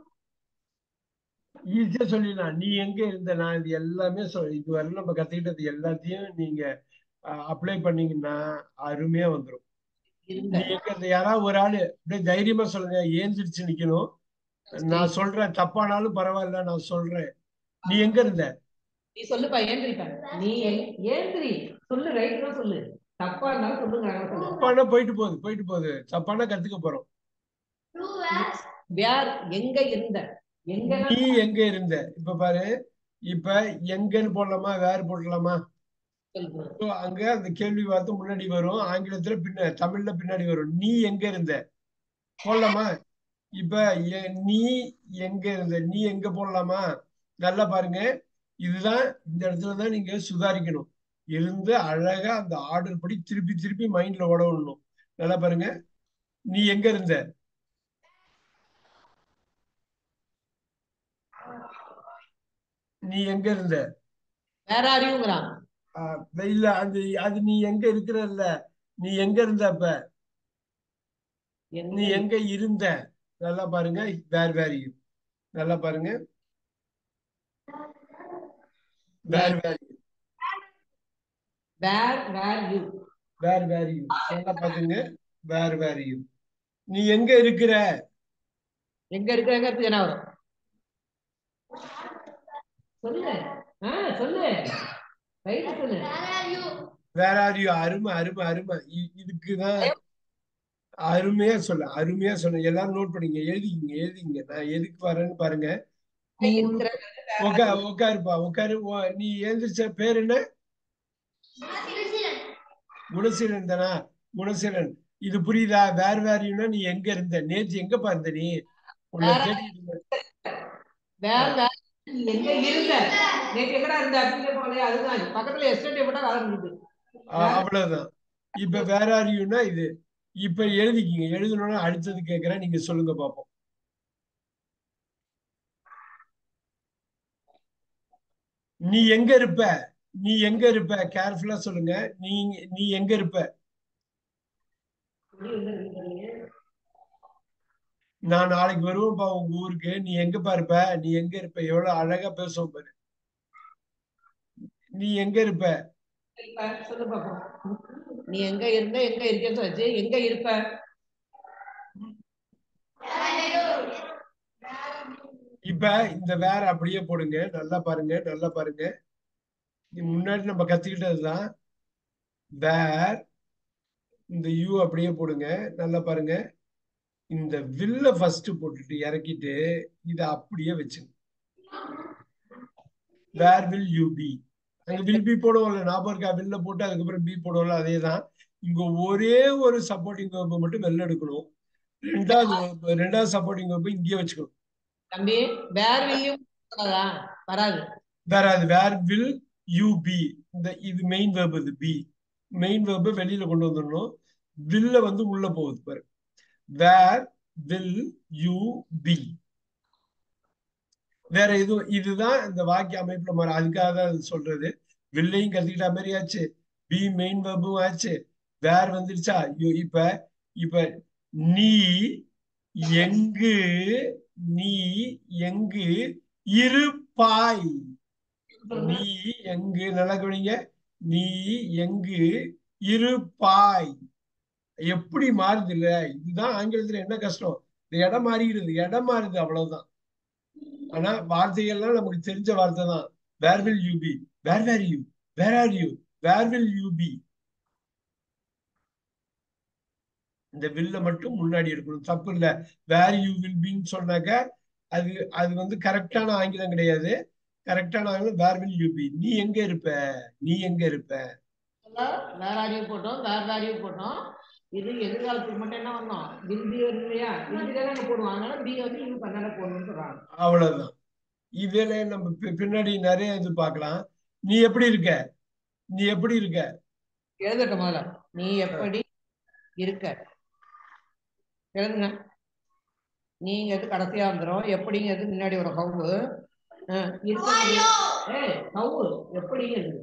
ஈஸியா சொல்லிடலாம் நீ எங்க இருந்த நான் இது எல்லாமே சொல் இதுவரை நம்ம கத்துக்கிட்டது எல்லாத்தையும் நீங்க அப்ளை பண்ணீங்கன்னா அருமையா வந்துரும் இருந்த நீ எங்க இருந்த யாராவது ஒரு ஆளு அப்படியே தைரியமா சொல்லுங்க ஏந்திரிச்சு நிக்கணும் நான் சொல்றேன் தப்பானாலும் பரவாயில்ல நான் சொல்றேன் நீ எங்க இருந்த நீ சொல்லுப்பா ஏந்திரிப்பா நீ எங்- ஏந்திரி சொல்லு ரைட் தான் சொல்லு தப்பா இருந்தாலும் சொல்லுங்க நாங்க சொல்லு தப்பானா போயிட்டு போகுது போயிட்டு போகுது தப்பானா கத்துக்க போறோம் True as. வேர் எங்க இருந்த எங்க நீ எங்க இருந்த இப்ப பாரு இப்ப எங்கன்னு போடலாமா வேற போடலாமா சொல்லு So, அங்க அந்த கேள்வி வார்த்தை முன்னாடி வரும் ஆங்கிலத்துல பின்ன தமிழ்ல பின்னாடி வரும் நீ எங்க இருந்த போடலாமா இப்ப எ- நீ எங்க இருந்த நீ எங்க போடலாமா நல்லா பாருங்க இதுதான் இந்த இடத்துல தான் நீங்க சுதாரிக்கணும் இருந்து அழகா அந்த ஆர்டர் படி திருப்பி திருப்பி மைண்ட்ல ஓட விடணும் நல்லா பாருங்க நீ எங்க இருந்த நீ எங்க இருந்த வேற அறிவுங்கிறான் ஆஹ் இல்ல அது அது நீ எங்க இருக்கிறல்ல நீ எங்க இருந்த அப்ப நீ எங்க எங்க இருந்த நல்லா பாருங்க வேர் வேர் யூ நல்லா பாருங்க where where you where where you where where you நல்லா பாத்துங்க வேர் வேர் யூ நீ எங்க இருக்கிற எங்க இருக்கிறங்கிறது என்ன வரும் சொல்லு ஆ சொல்லு ரைட் சொல்லு Where are you? Where are you அருமை அருமை அருமை இ- இதுக்குதான் அருமையா சொல்ல அருமையா சொல்ல எல்லாரும் நோட் பண்ணிங்க எழுதிக்கிங்க எழுதிங்க நான் எதுக்கு வரேன்னு பாருங்க இருக்கிற உக்கா உட்காருப்பா உட்காரு உ- நீ எழுந்திரிச்ச பேர் என்ன Citizen. குணசீலன் தானா குணசீலன் இது புரியுதா வேற வேறையும்னா நீ எங்க இருந்த நேத்து எங்க இருந்த நீ உன்னை வேற- தேடிட்டு இருந்தேன். வேர் வேர் நீ எங்க இருந்த நேற்று எங்கடா இருந்த அப்படின்னு போனே அதுதான் பக்கத்துல எஸ்டேட் கூட வேலை இருந்தது அ- அவ்வளவுதான் இப்ப வேற ஆரியும்னா இது இப்ப எழுதிக்கிங்க எழுதணும்னா அடுத்தது கேக்குறேன் நீங்க சொல்லுங்க பாப்போம் நீ எங்க இருப்ப நீ எங்க இருப்ப கேர்ஃபுல்லா சொல்லுங்க நீ நீ எங்க இருப்ப நான் நாளைக்கு வருவேன்ப்பா உங்க ஊருக்கு நீ எங்கப்பா இருப்ப நீ எங்க இருப்ப எவ்வளவு அழகா பேசுவோம் பாரு நீ எங்க இருப்ப இப்ப சொல்லு பாப்போம் நீ எங்க இருந்த எங்க இருக்கேன்னு சொல்லிச்சு எங்க இருப்ப இப்ப இந்த வேற அப்படியே போடுங்க நல்லா பாருங்க நல்லா பாருங்க இது முன்னாடி நம்ம கத்துக்கிட்டதுதான் வேர் இந்த யூ அப்படியே போடுங்க நல்லா பாருங்க இந்த வில்ல ஃபர்ஸ்ட் போட்டுட்டு இறக்கிட்டு இத அப்படியே வச்சுங்க வேர் வில் யூ பி அங்க வில் பி போடுவோம்ல ஞாபகம் இருக்கா வில்ல போட்டு அதுக்கப்புறம் பி போடுவோம்ல அதே தான் இங்க ஒரே ஒரு சப்போர்ட்டிங் verb மட்டும் வெளில எடுக்கணும் ரெண்டாவது verb- ரெண்டாவது சப்போர்ட்டிங் verb இங்கேயே வச்சுக்கணும் தம்பி வேர் வில்லியும் வராதா வராது வராது வேர் வில் யூ பி இந்த இது மெயின் verb இது பி மெயின் verb வெளியில கொண்டு வந்துடணும் வில்ல வந்து உள்ள போகுது பாரு வேர் வில் யூ பி வேற எதுவும் இதுதான் இந்த வாக்கிய அமைப்புல மாற அதுக்காக தான் இது சொல்றது வில்லையும் கத்துக்கிட்ட மாதிரி ஆச்சு பி மெயின் வெர்பும் ஆச்சு வேர் வந்துருச்சா ஐயோ, இப்ப இப்ப நீ எங்கு நீ எங்கு இருப்பாய் நீ எங்கு நல்லா கவனிங்க நீ எங்கு இருப்பாய் எப்படி மாறுது இல்ல இதுதான் ஆங்கிலத்துல என்ன கஷ்டம் இந்த இடம் மாறிடுது இடம் மாறுது அவ்வளவுதான் ஆனா வார்த்தைகள்லாம் நமக்கு தெரிஞ்ச வார்த்தை தான் where will you be where where you where are you where will you be இந்த வில்ல மட்டும் முன்னாடி இருக்கணும் தப்பு இல்ல வேர் யூ வில் பின்னு சொன்னாக்க அது அது வந்து கரெக்டான ஆங்கிலம் கிடையாது கரெக்டான ஆங்கிலம் வேர் வில் யூ பி நீ எங்க இருப்ப நீ எங்க இருப்ப வேற ஆடியோ போட்டோம் வேற ஆடியோ போட்டோம் இது எதிர்காலத்துக்கு மட்டும் என்ன பண்ணோம் ஹிந்தி வருது இல்லையா ஹிந்தி தானே அங்க போடுவோம் அதனால பி வந்து இது கன்னட போடணும்னு சொல்றாங்க அவ்வளவுதான் இதுல நம்ம பி- பின்னாடி நிறைய இது பார்க்கலாம் நீ எப்படி இருக்க நீ எப்படி இருக்க எழுதட்டும் முதல்ல நீ எப்படி இருக்க எழுதுங்க நீங்கிறது கடைசியா வந்துடும் எப்படிங்கிறது முன்னாடி ஒரு ஹவு இருக்க ஏய் ஹவு எப்படிங்கிறது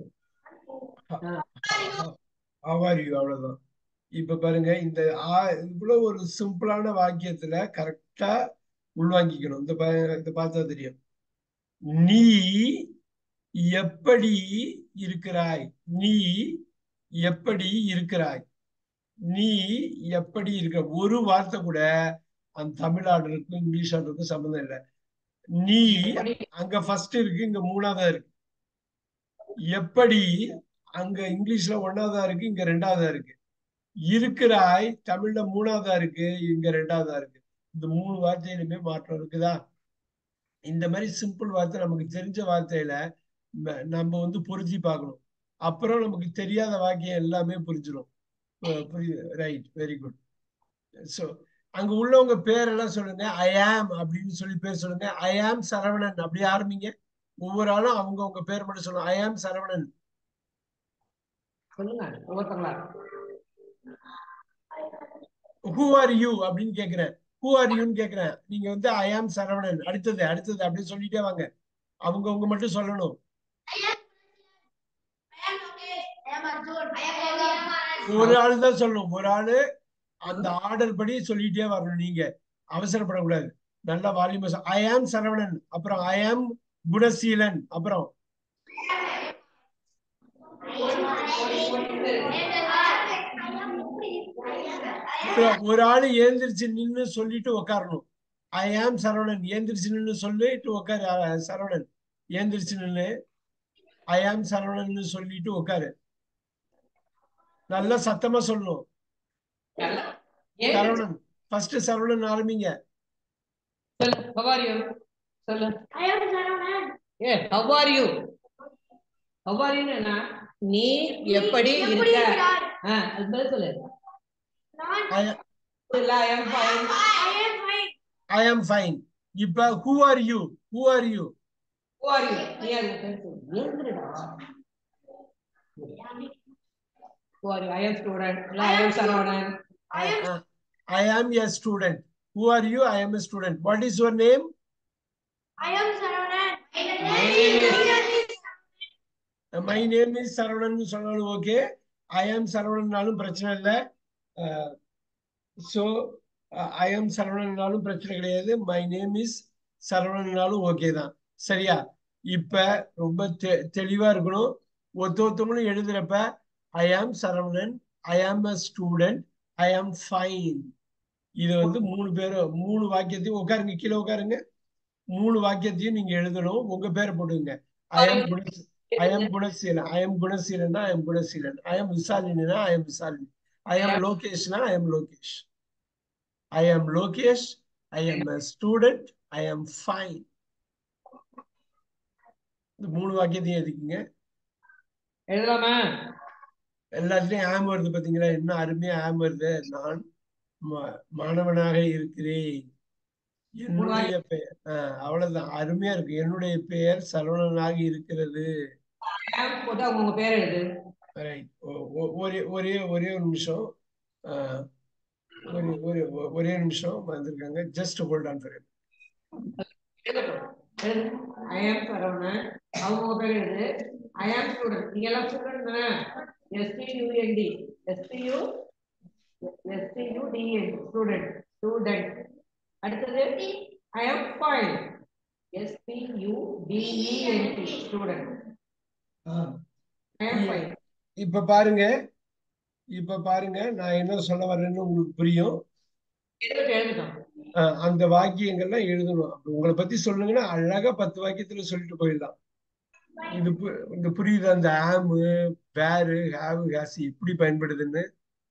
ஆவாரியூ அவ்வளவுதான் இப்ப பாருங்க இந்த ஆ- இவ்வளவு ஒரு சிம்பிளான வாக்கியத்துல கரெக்டா உள்வாங்கிக்கணும் இந்த பா- இந்த பார்த்தா தெரியும் நீ எப்படி இருக்கிறாய் நீ எப்படி இருக்கிறாய் நீ எப்படி இருக்க ஒரு வார்த்தை கூட அந்த தமிழ் ஆர்டருக்கும் இங்கிலீஷ் ஆர்டருக்கும் சம்மந்தம் இல்லை நீ எப்படி அங்க ஃபர்ஸ்ட் இருக்கு இங்க மூணாவதா இருக்கு எப்படி அங்க இங்கிலீஷ்ல ஒன்னாவதா இருக்கு இங்க ரெண்டாவதா இருக்கு இருக்கிறாய் தமிழ்ல மூணாவதா இருக்கு இங்க ரெண்டாவதா இருக்கு இந்த மூணு வார்த்தையிலுமே மாற்றம் இருக்குதா இந்த மாதிரி சிம்பிள் வார்த்தை நமக்கு தெரிஞ்ச வார்த்தையில ம- நம்ம வந்து பொருத்தி பார்க்கணும் அப்புறம் நமக்கு தெரியாத வாக்கியம் எல்லாமே புரிஞ்சிடும் அஹ் புரியுது ரைட் வெரி குட் ஸோ அங்க உள்ளவங்க பேரெல்லாம் சொல்லுங்க ஐ ஆம் அப்படின்னு சொல்லி பேர் சொல்லுங்க ஐ ஆம் சரவணன் அப்படி ஆரம்பிங்க ஒவ்வொரு ஆளும் அவங்க உங்க பேர் மட்டும் சொல்லுங்க ஐ ஆம் சரவணன் சொல்லுங்க ஒவ்வொருத்தங்களா ஹூ ஆர் யூ அப்படின்னு கேக்குறேன் ஹூ ஆர் யூன்னு கேக்குறேன் நீங்க வந்து ஐ ஆம் சரவணன் அடுத்தது அடுத்தது அப்படியே சொல்லிட்டே வாங்க அவங்க அவங்க மட்டும் சொல்லணும் ஒரு ஆள் தான் சொல்லணும் ஒரு ஆளு அந்த ஆர்டர் படி சொல்லிட்டே வரணும் நீங்க அவசரப்படக்கூடாது நல்ல வால்யூம் ஐ ஆம் சரவணன் அப்புறம் ஐ ஆம் குணசீலன் அப்புறம் ஒரு- ஒரு ஆளு ஏந்திரிச்சு நின்னு சொல்லிட்டு உட்காரணும் ஐ ஆம் சரவணன் ஏந்திரிச்சு நின்னு சொல்லிட்டு உட்காரு அஹ், சரவணன் ஏந்திரிச்சு நின்னு ஐ ஆம் சரவணன் சொல்லிட்டு உட்காரு நல்லா சத்தமா சொல்லணும் ஏன் சரவணன் ஃபர்ஸ்ட் சரவணன் ஆரம்பிங்க சொல்லு how are you சொல்லு ஏ how are you how are you என்ன நீ எப்படி இருக்க ஆ, அது பதில் சொல்லு ஐ இல்ல I am fine. I am fine இப்ப who are you who are you Who are you? நீ யாரு? சரி, சரி. எழுந்துடுடா. Who are you? I am student. இல்ல I am Saravanan. I am a student who are you I am a student what is your name my name is Saravanan சொன்னாலும் okay ஐ ஆம் சரவணன்னாலும் பிரச்சனை இல்லை ஸோ ஐ ஆம் சரவணன்னாலும் பிரச்சனை கிடையாது மை நேம் இஸ் சரவணன்னாலும் ஓகே தான் சரியா இப்ப ரொம்ப தெ தெளிவா இருக்கணும் ஒருத்த ஒருத்தவங்களும் எழுதுறப்ப ஐ ஆம் சரவணன் ஐ ஆம் அ ஸ்டூடெண்ட் ஐ ஆம் ஃபைன் இது வந்து மூணு பேரும் மூணு வாக்கியத்தையும் உட்காருங்க கீழே உட்காருங்க மூணு வாக்கியத்தையும் நீங்க எழுதணும் உங்க பேரை போட்டுங்க ஐ ஆம் குண ஐ am Gunaseelan I am குணசீலனா I am Gunaseelan I am விசாலினா I am Visalini I am லோகேஷ்னா I am Lokesh I am Lokesh I am a student I am fine இந்த மூணு வாக்கியத்தையும் எதுக்குங்க எழுதலாமா எல்லாத்துலயும் ஆம் வருது பாத்தீங்களா என்ன அருமையா ஆம் வருது நான் மா- மாணவனாக இருக்கிறேன் என்னுடைய பெயர் ஆஹ் அவ்வளவுதான் அருமையா இருக்கு என்னுடைய பெயர் சரவணனாக இருக்கிறது போட்டு அவங்க உங்க பேர் எழுது ரைட் ஒரே ஒரே ஒரே ஒரு நிமிஷம் ஆஹ் ஒரே ஒரே ஒரே நிமிஷம் வந்திருக்காங்க ஜஸ்ட் ஹோல்ட் ஆன் ஃபார் எழுதட்டும். எழுது. I am Saravanan. அவங்க உங்க பேர் எழுது. I am student. நீங்க எல்லாம் student தானே? S-T-U-N-D. S-T-U S-T-U-D-N. student. student. அடுத்தது I am fine. S-T-U-D-E-N-T. student. I am fine. இப்ப பாருங்க இப்ப பாருங்க நான் என்ன சொல்ல வர்றேன்னு உங்களுக்கு புரியும் எழுதட்டும், எழுதட்டும். அஹ் அந்த வாக்கியங்கள்லாம் எழுதணும் அப்ப உங்களை பத்தி சொல்லுங்கன்னா அழகா பத்து வாக்கியத்துல சொல்லிட்டு போயிடலாம் இது பு- இந்த புரியுது அந்த ஆமு வேறு ஹேவு ஹேஸ் எப்படி பயன்படுதுன்னு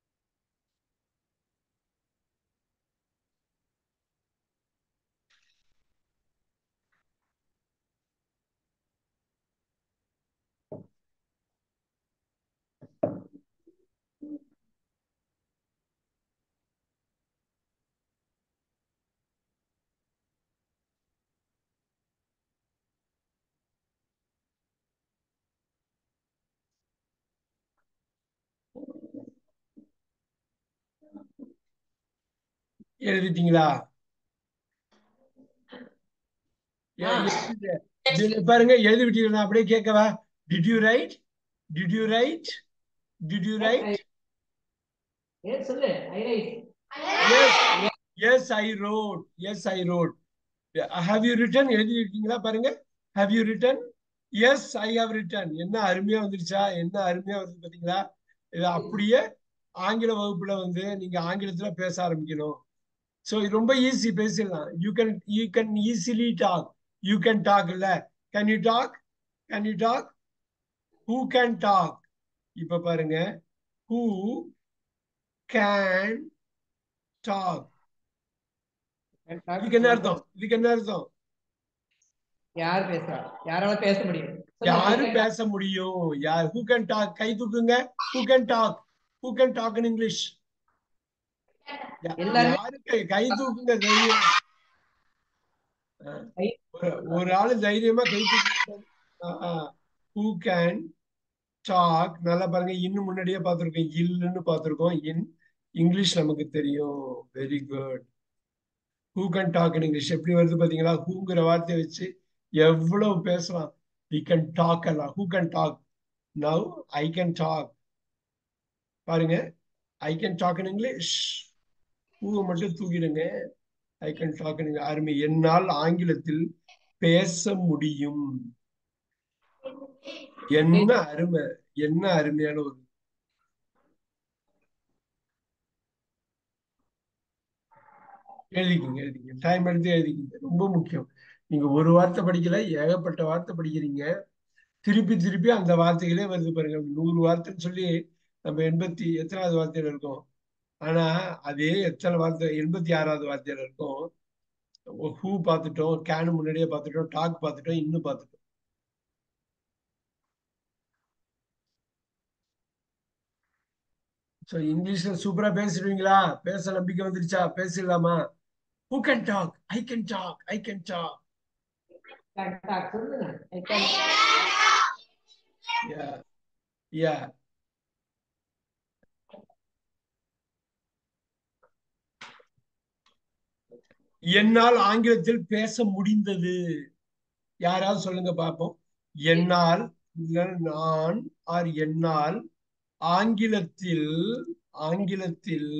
எழுதிட்டீங்களா ஆ. எ- எழுதிட்டு- இது பாருங்க எழுதி விட்டீங்களா நான் அப்படியே கேட்கவா did you write did you write did you write ஏ சொல்லு I write yes yes I wrote yes I wrote have you written எழுதி இருக்கீங்களா பாருங்க have you written yes I have written என்ன அருமையா வந்துருச்சா என்ன அருமையா வருது பாத்தீங்களா இது அப்படியே ஆங்கில வகுப்புல வந்து நீங்க ஆங்கிலத்துல பேச ஆரம்பிக்கணும் ஸோ இது ரொம்ப ஈஸி பேசிடலாம் you can you can easily talk you can talk இல்ல can you talk can you talk who can talk இப்ப பாருங்க ஹூ கேன் டாக் இதுக்கு என்ன அர்த்தம் இதுக்கு என்ன அர்த்தம் யார் பேசுறா யாரால பேச முடியும் சொல்லு, யாரு I can- பேச முடியும் யார் ஹூ கேன் டாக் கை தூக்குங்க who can talk who can talk in English எல்லாருமே- யாரு கை- கை தூக்குங்க தைரியம் ஆ. கை- ஒரு ஒரு ஆளு தைரியமா கை தூக்கு ஹூ கேன் டாக் நல்லா பாருங்க இன்னும் முன்னாடியே பார்த்திருக்கோம் இல்லுன்னு பார்த்திருக்கோம் இன் இங்கிலீஷ் நமக்கு தெரியும் very good who can talk in English எப்படி வருது பாத்தீங்களா ஹூங்கிற வார்த்தையை வச்சு எவ்வளவு பேசலாம் வி கேன் டாக் எல்லாம் who can talk now I can talk பாருங்க I can talk in English ஹூவை மட்டும் தூக்கிடுங்க ஐ கேன் டாக் இன் அருமை என்னால் ஆங்கிலத்தில் பேச முடியும் என்ன அருமை என்ன அருமையான ஒரு எழுதிக்கிங்க எழுதிக்கிங்க டைம் எடுத்து எழுதிக்கிங்க ரொம்ப முக்கியம் நீங்க ஒரு வார்த்தை படிக்கல ஏகப்பட்ட வார்த்தை படிக்கிறீங்க திருப்பி திருப்பி அந்த வார்த்தைகளே வருது பாருங்க நூறு வார்த்தைன்னு சொல்லி நம்ம எண்பத்தி எத்தனாவது வார்த்தையில இருக்கோம் ஆனா அதே எத்தனை வார்த்தை எண்பத்தி ஆறாவது வார்த்தையில இருக்கும் ஹூ பார்த்துட்டோம் கேனு முன்னாடியே பார்த்துட்டோம் டாக் பார்த்துட்டோம் இன்னும் பார்த்துட்டோம் ஸோ இங்கிலீஷ்ல சூப்பரா பேசிடுவீங்களா பேச நம்பிக்கை வந்துருச்சா பேசிடலாமா who can talk I can talk I can talk Can talk, சொல்லுங்க I can- யா யா என்னால் ஆங்கிலத்தில் பேச முடிந்தது யாராவது சொல்லுங்க பார்ப்போம் என்னால் இல்ல நான் ஆர் என்னால் ஆங்கிலத்தில் ஆங்கிலத்தில்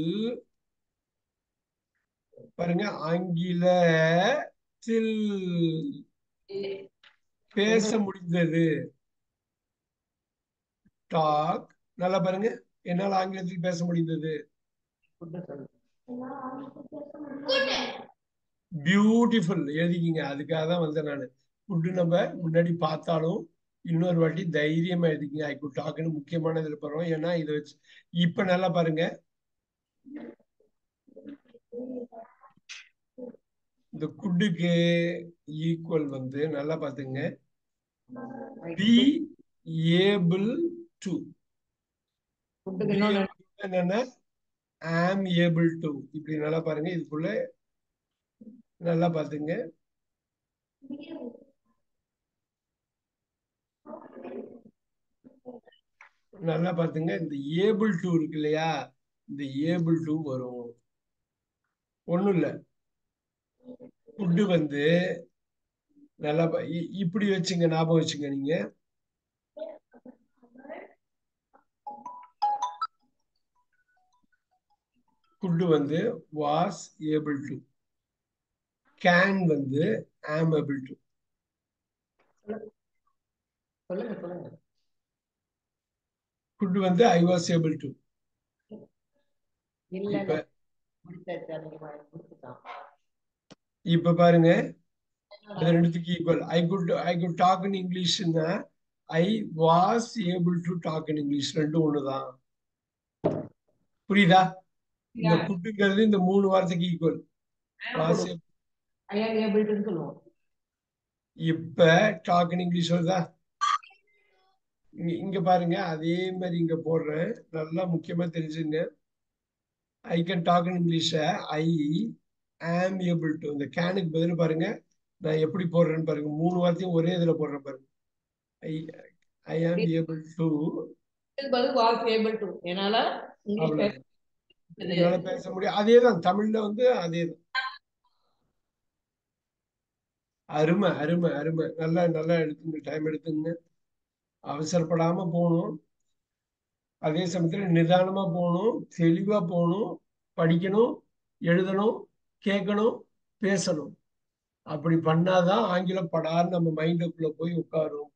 பாருங்க ஆங்கிலத்தில் பேச முடிந்தது டாக் நல்லா பாருங்க என்னால் ஆங்கிலத்தில் பேச முடிந்தது Good சொல்லு. பியூட்டிஃபுல் எழுதிக்கிங்க அதுக்காக தான் வந்தேன் நான் ஃபுட்டு நம்ம முன்னாடி பார்த்தாலும் இன்னொரு வாட்டி தைரியமா எழுதிக்கிங்க ஐ குட் டாக்னு முக்கியமான இதில் போகிறோம் ஏன்னா இதை வச்சு இப்போ நல்லா பாருங்க இந்த குட்டுக்கு ஈக்குவல் வந்து நல்லா பார்த்துங்க பி ஏபிள் டு ஃபுட்டுக்கு இன்னொன்னு என்னன்னா ஆம் ஏபிள் டு இப்படி நல்லா பாருங்க இதுக்குள்ள நல்லா பாத்துங்க நல்லா பாத்துங்க இந்த ஏபிள் டு இருக்கு இல்லையா இந்த ஏபிள் டு வரும் ஒண்ணும் இல்ல ஃபுட்டு வந்து நல்லா பா- இ- இப்படி வச்சுங்க ஞாபகம் வச்சுங்க நீங்க குட் வந்து வாஸ் ஏபிள் டு கேன் வந்து ஆம் ஏபிள் டு சொல்லுங்க சொல்லுங்க குட் வந்து ஐ வாஸ் ஏபிள் டு இல்ல இப்ப முடிச்சாச்சு நீங்க முடிச்சுட்டான் இப்ப பாருங்க அது ரெண்டுத்துக்கு equal I could I could talk in இங்கிலீஷ்னா I was able to talk in English ரெண்டும் ஒண்ணுதான் புரியுதா இந்த குட்டுங்கிறது இந்த மூணு வார்த்தைக்கு ஈக்குவல் வாஸ் ஐ ஆம் ஏபிள் சொல்லுவோம் இப்ப டாக் இன் இங்கிலீஷ் வருதா இங்க இங்க பாருங்க அதே மாதிரி இங்க போடுறேன் நல்லா முக்கியமா தெரிஞ்சுங்க ஐ கேன் டாக் இன் இங்கிலீஷ ஐ ஆம் ஏபிள் டு இந்த கேனுக்கு பதில் பாருங்க நான் எப்படி போடுறேன்னு பாருங்க மூணு வார்த்தையும் ஒரே இதுல போடுறேன் பாருங்க ஐ ஐ ஆம் ஏபிள் டு இதுக்கு பதில் வாஸ் ஏபிள் டு என்னால இங்கிலீஷ் அவ்வளவு பேச என்னால பேச முடியும் அதேதான் தமிழ்ல வந்து அதேதான் அருமை அருமை அருமை நல்லா நல்லா எடுத்துங்க டைம் எடுத்துங்க அவசரப்படாம போகணும் அதே சமயத்துல நிதானமா போகணும் தெளிவா போகணும் படிக்கணும் எழுதணும் கேட்கணும் பேசணும் அப்படி பண்ணாதான் ஆங்கிலம் படார் நம்ம மைண்டுக்குள்ள போய் உட்காரும்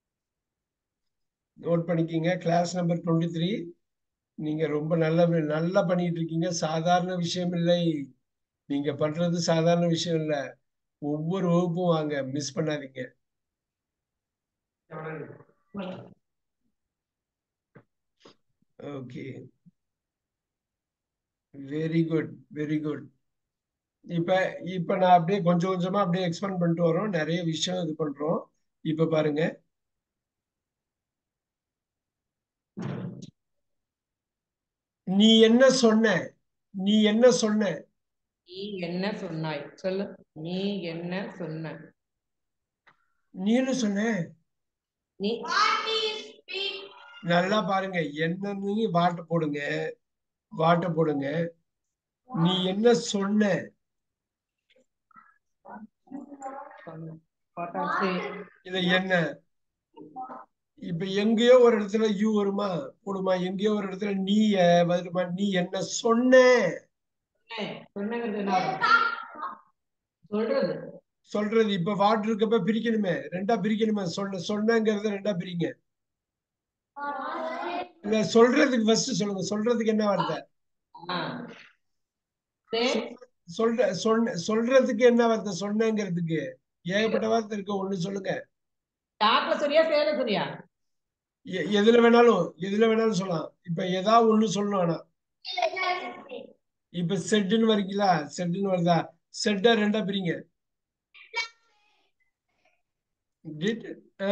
நோட் பண்ணிக்கிங்க கிளாஸ் நம்பர் டுவெண்ட்டி த்ரீ நீங்க ரொம்ப நல்ல நல்லா பண்ணிட்டு இருக்கீங்க சாதாரண விஷயம் இல்லை நீங்க பண்றது சாதாரண விஷயம் இல்ல ஒவ்வொரு வகுப்பும் வாங்க மிஸ் பண்ணாதீங்க okay very good very good இப்ப இப்ப நான் அப்படியே கொஞ்சம் கொஞ்சமா அப்படியே எக்ஸ்பேண்ட் பண்ணிட்டு வரோம் நிறைய விஷயம் இது பண்றோம் இப்ப பாருங்க நீ என்ன சொன்ன நீ என்ன சொன்ன நீ என்ன சொன்னாய் சொல்லு நீ என்ன சொன்ன நீ என்ன சொன்ன நீ What do you speak? நல்லா பாருங்க என்னன்னு வாட்ட போடுங்க வாட்ட போடுங்க நீ என்ன சொன்ன சொன்ன What are say? இது என்ன இப்ப எங்கேயோ ஒரு இடத்துல யூ வருமா போடுமா எங்கேயோ ஒரு இடத்துல நீ அஹ், வருமா நீ என்ன சொன்ன சொன்னங்கிறது என்ன வரும்? சொல்றது சொல்றது இப்ப வாட் இருக்கப்ப பிரிக்கணுமே ரெண்டா பிரிக்கணுமே சொன்ன சொன்னங்கிறத ரெண்டா பிரிங்க இல்ல சொல்றதுக்கு ஃபர்ஸ்ட் சொல்லுங்க சொல்றதுக்கு என்ன வார்த்தை ஆ. say சொல்ற சொன்ன சொல்றதுக்கு என்ன வார்த்தை சொன்னங்கிறதுக்கு ஏகப்பட்ட வார்த்தை இருக்கு ஒண்ணு சொல்லுங்க டாப்ல சரியா சேல சரியா எ- எதுல வேணாலும் எதுல வேணாலும் சொல்லலாம் இப்ப ஏதாவது ஒண்ணு சொல்லணும் ஆனா இப்ப செட்டுன்னு வரீங்களா செட்டுன்னு வருதா செட்டை ரெண்டா பிரிங்க Did, ஆ.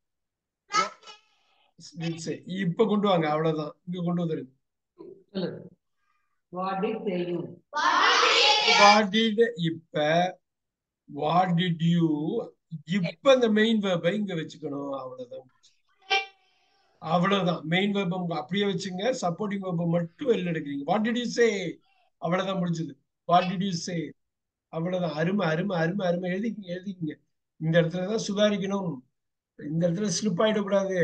Did say. இப்ப கொண்டு வாங்க அவ்வளவுதான் இங்க கொண்டு வந்துருங்க சொல்லு what did say you what did இப்ப வாட் டிட் யூ இப்ப இந்த மெயின் வேர்பை இங்க வச்சுக்கணும் அவ்வளவுதான் அவ்வளவுதான் மெயின் வேர்பம் அப்படியே வச்சுங்க சப்போர்ட்டிங் வேர்பை மட்டும் வெளில எடுக்கிறீங்க வாட் டிட் யூ சே அவ்வளவுதான் முடிஞ்சது வாட் டிட் யூ சே அவ்வளவுதான் அருமை அருமை அருமை அருமை எழுதிக்கிங்க எழுதிக்கிங்க இந்த இடத்துல தான் சுதாரிக்கணும் இந்த இடத்துல ஸ்லிப் ஆயிடக்கூடாது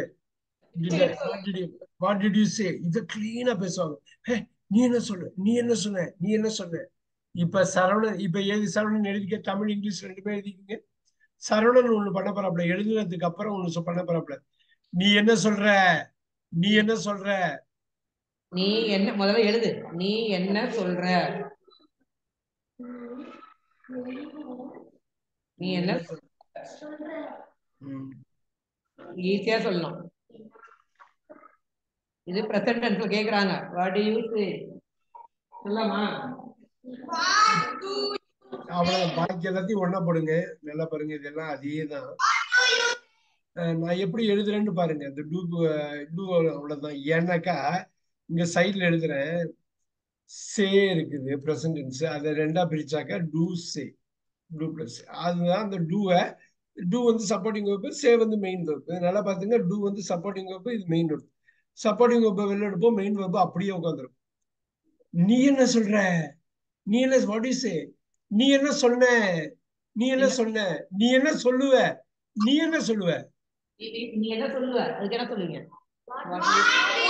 வாட் டிட் யூ சே இத கிளீனா பேசுவாங்க ஹே நீ என்ன சொன்ன நீ என்ன சொன்ன நீ என்ன சொன்ன இப்ப சரவணன் இப்ப எழுதி சரவணன் எழுதிக்க தமிழ் இங்கிலீஷ் ரெண்டுமே எழுதிக்கங்க சரவணன் ஒண்ணு பண்ண போறாப்ல எழுதுனதுக்கு அப்புறம் ஒண்ணு சொ- பண்ண போறாப்ல நீ என்ன சொல்ற நீ என்ன சொல்ற நீ என்ன முதல்ல எழுது நீ என்ன சொல்ற நீ என்ன ம். ஈஸியா சொல்லணும் இது பிரசன்ட் டென்ஸ்ல கேக்குறாங்க வாட் யூ சே சொல்லலாமா அவ்வளவு பாக்கி எல்லாத்தையும் ஒண்ணா போடுங்க நல்லா பாருங்க இதெல்லாம் அதே தான் நான் எப்படி எழுதுறேன்னு பாருங்க இந்த டூ டூ அவ்வளவுதான் ஏன்னாக்கா இங்க சைட்ல எழுதுறேன் சே இருக்குது பிரசன்டென்ஸ் அதை ரெண்டா பிரிச்சாக்கா டூ சே டூ பிளஸ் அதுதான் அந்த டூவை டூ வந்து சப்போர்ட்டிங் வெப் சே வந்து மெயின் வெப் நல்லா பாத்துங்க டூ வந்து சப்போர்ட்டிங் வெப் இது மெயின் வெப் சப்போர்ட்டிங் வெப்பை வெளில எடுப்போம் மெயின் வெப் அப்படியே உட்காந்துரும் நீ என்ன சொல்ற நீ என்ன வாட் யூ சே நீ என்ன சொன்ன நீ என்ன சொன்ன நீ என்ன சொல்லுவ நீ என்ன சொல்லுவ நீ- நீ- நீ என்ன சொல்லுவ அதுக்கு என்ன சொல்லுவீங்க What you-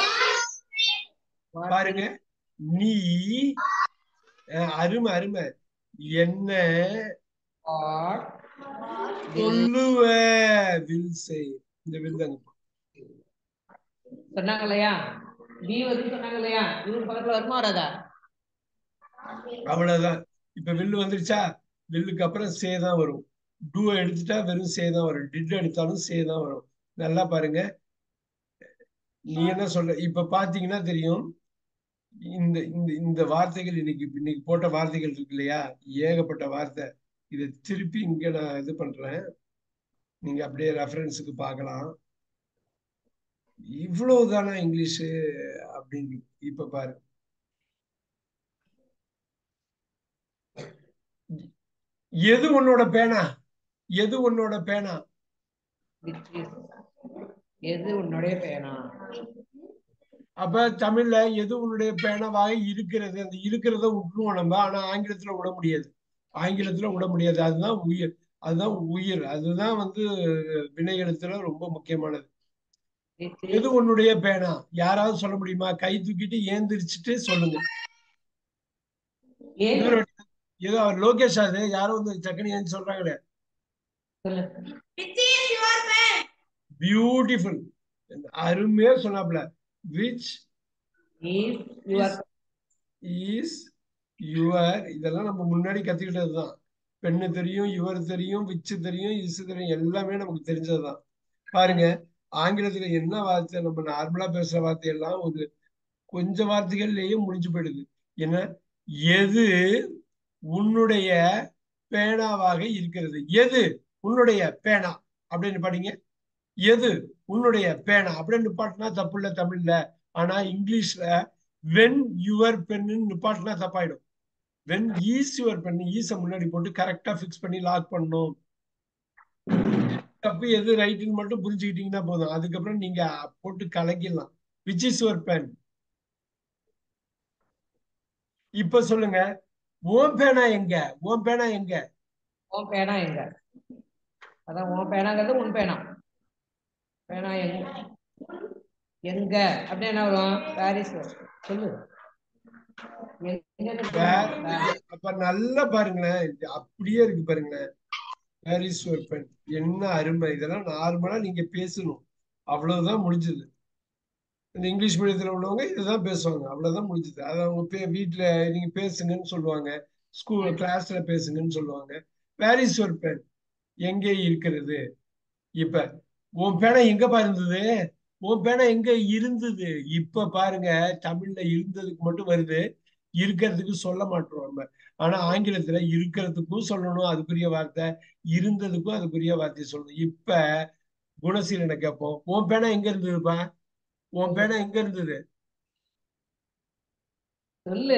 what பாருங்க நீ அஹ், அருமை அருமை என்ன what சொல்லுவ வில் சே இந்த வில் தாங்க சொன்னாங்க இல்லையா பி வந்து சொன்னாங்க இல்லையா இவங்க பக்கத்துல வருமா வராதா அவ்வளவுதான் இப்ப வில்லு வந்துருச்சா வில்லுக்கு அப்புறம் சே தான் வரும் டூ எடுத்துட்டா வெறும் சே தான் வரும் டிட் எடுத்தாலும் சே தான் வரும் நல்லா பாருங்க நீ என்ன சொல்ற இப்ப பாத்தீங்கன்னா தெரியும் இந்த இந்த இந்த வார்த்தைகள் இன்னைக்கு இன்னைக்கு போட்ட வார்த்தைகள் இருக்கு இல்லையா ஏகப்பட்ட வார்த்தை இதை திருப்பி இங்க நான் இது பண்றேன் நீங்க அப்படியே ரெஃபரன்ஸுக்கு பார்க்கலாம் இவ்வளவுதானா இங்கிலீஷ் அப்படின்னு இப்ப பாரு எது உன்னோட பேனா எது உன்னோட பேனா which is எது உன்னுடைய பேனா அப்ப தமிழ்ல எது உன்னுடைய பேனாவாக இருக்கிறது அந்த இருக்கிறத விட்டுருவோம் நம்ம ஆனா ஆங்கிலத்துல விட முடியாது ஆங்கிலத்துல விட முடியாது அதுதான் உயிர் அதுதான் உயிர் அதுதான் வந்து வினை எழுத்துல ரொம்ப முக்கியமானது Which is எது உன்னுடைய பேனா யாராவது சொல்ல முடியுமா கை தூக்கிட்டு ஏந்திரிச்சிட்டு சொல்லுங்க ஏன் இன்னொரு வாட்டி. ஏதோ அவர் லோகேஷ் அது யாரோ வந்து சக்கனி ஏன்னு சொல்றாங்களே சொல்லு Which is your pen? Beautiful அருமையா சொன்னாப்ல which is your is your இதெல்லாம் நம்ம முன்னாடி கத்துக்கிட்டது தான் பெண்ணு தெரியும் யுவர் தெரியும் விச்சு தெரியும் இசு தெரியும் எல்லாமே நமக்கு தெரிஞ்சதுதான் பாருங்க ஆங்கிலத்துல என்ன வார்த்தை நம்ம நார்மலா பேசுற வார்த்தையெல்லாம் ஒரு கொஞ்ச வார்த்தைகள்லயே முடிஞ்சு போயிடுது என்ன எது உன்னுடைய பேனாவாக இருக்கிறது எது உன்னுடைய பேனா அப்படின்னு படிங்க எது உன்னுடைய பேனா அப்படின்னு நிப்பாட்டினா தப்பு இல்ல தமிழ்ல ஆனா இங்கிலீஷ்ல வென் யுவர் பென்னு நிப்பாட்டினா தப்பாயிடும் வென் ஈஸ் யுவர் பென் ஈஸ முன்னாடி போட்டு கரெக்டா ஃபிக்ஸ் பண்ணி லாக் பண்ணணும் தப்பு எது ரைட்டுன்னு மட்டும் புரிஞ்சுக்கிட்டீங்கன்னா போதும் அதுக்கப்புறம் நீங்க போட்டு கலக்கிடலாம் விச் இஸ் யுவர் பென் இப்ப சொல்லுங்க ஓம் பேனா எங்க ஓம் பேனா எங்க உன் பேனா எங்க அதான் உன் பேனாங்கிறது உன் பேனா பேனா எங்க எங்க அப்படி என்ன வரும் பாரிஸ் சொல்லு எங்க இருக்கு? Where- அப்ப நல்லா பாருங்களேன் இது அப்படியே இருக்கு பாருங்களேன் வேர் இஸ் யுவர் பென் என்ன அருமை இதெல்லாம் நார்மலா நீங்க பேசணும் அவ்வளவுதான் முடிஞ்சது இந்த இங்கிலீஷ் மீடியத்துல உள்ளவங்க இதுதான் பேசுவாங்க அவ்வளவுதான் முடிஞ்சது அது அவங்க பே வீட்டுல நீங்க பேசுங்கன்னு சொல்லுவாங்க ஸ்கூல் கிளாஸ்ல பேசுங்கன்னு சொல்லுவாங்க வேர் இஸ் யுவர் பென் எங்கே இருக்கிறது இப்ப உன் பேனா எங்கப்பா இருந்தது உன் பேனா எங்க இருந்தது இப்ப பாருங்க தமிழ்ல இருந்ததுக்கு மட்டும் வருது இருக்கிறதுக்கு சொல்ல மாட்டோம் நம்ம ஆனா ஆங்கிலத்துல இருக்கிறதுக்கும் சொல்லணும் அதுக்குரிய வார்த்தை இருந்ததுக்கும் அதுக்குரிய வார்த்தை சொல்லணும் இப்ப குணசீலனை கேட்போம் உன் பேனா எங்க இருந்ததுப்பா உன் பேனா எங்க இருந்தது சொல்லு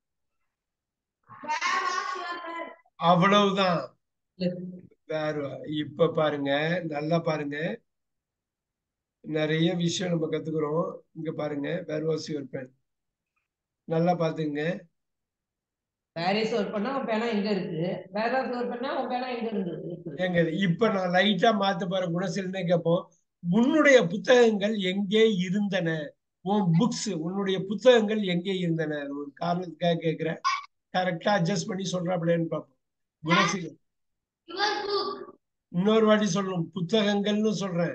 Where was your pen? அவ்வளவுதான் சொல்லு. வேற இப்ப பாருங்க நல்லா பாருங்க நிறைய விஷயம் நம்ம கத்துக்கிறோம் இங்க பாருங்க வேர் வாஸ் யுவர் பென் நல்லா பாத்துங்க பாரிஸ் ஒர்க் பண்ணா உன் பேனா எங்க இருக்கு வேதாஸ் ஒர்க் பண்ணா உன் பேனா எங்க இருந்தது இருக்குது. எங்க இப்ப நான் லைட்டா மாத்த பாரு குணசீலனே கேட்போம் உன்னுடைய புத்தகங்கள் எங்கே இருந்தன உன் புக்ஸ் உன்னுடைய புத்தகங்கள் எங்கே இருந்தன அது ஒரு காரணத்துக்காக கேக்குறேன் கரெக்டா அட்ஜஸ்ட் பண்ணி சொல்றாப்லன்னு பார்ப்போம் குணசீலன் Your book. இன்னொரு வாட்டி சொல்லணும் புத்தகங்கள்னு சொல்றேன்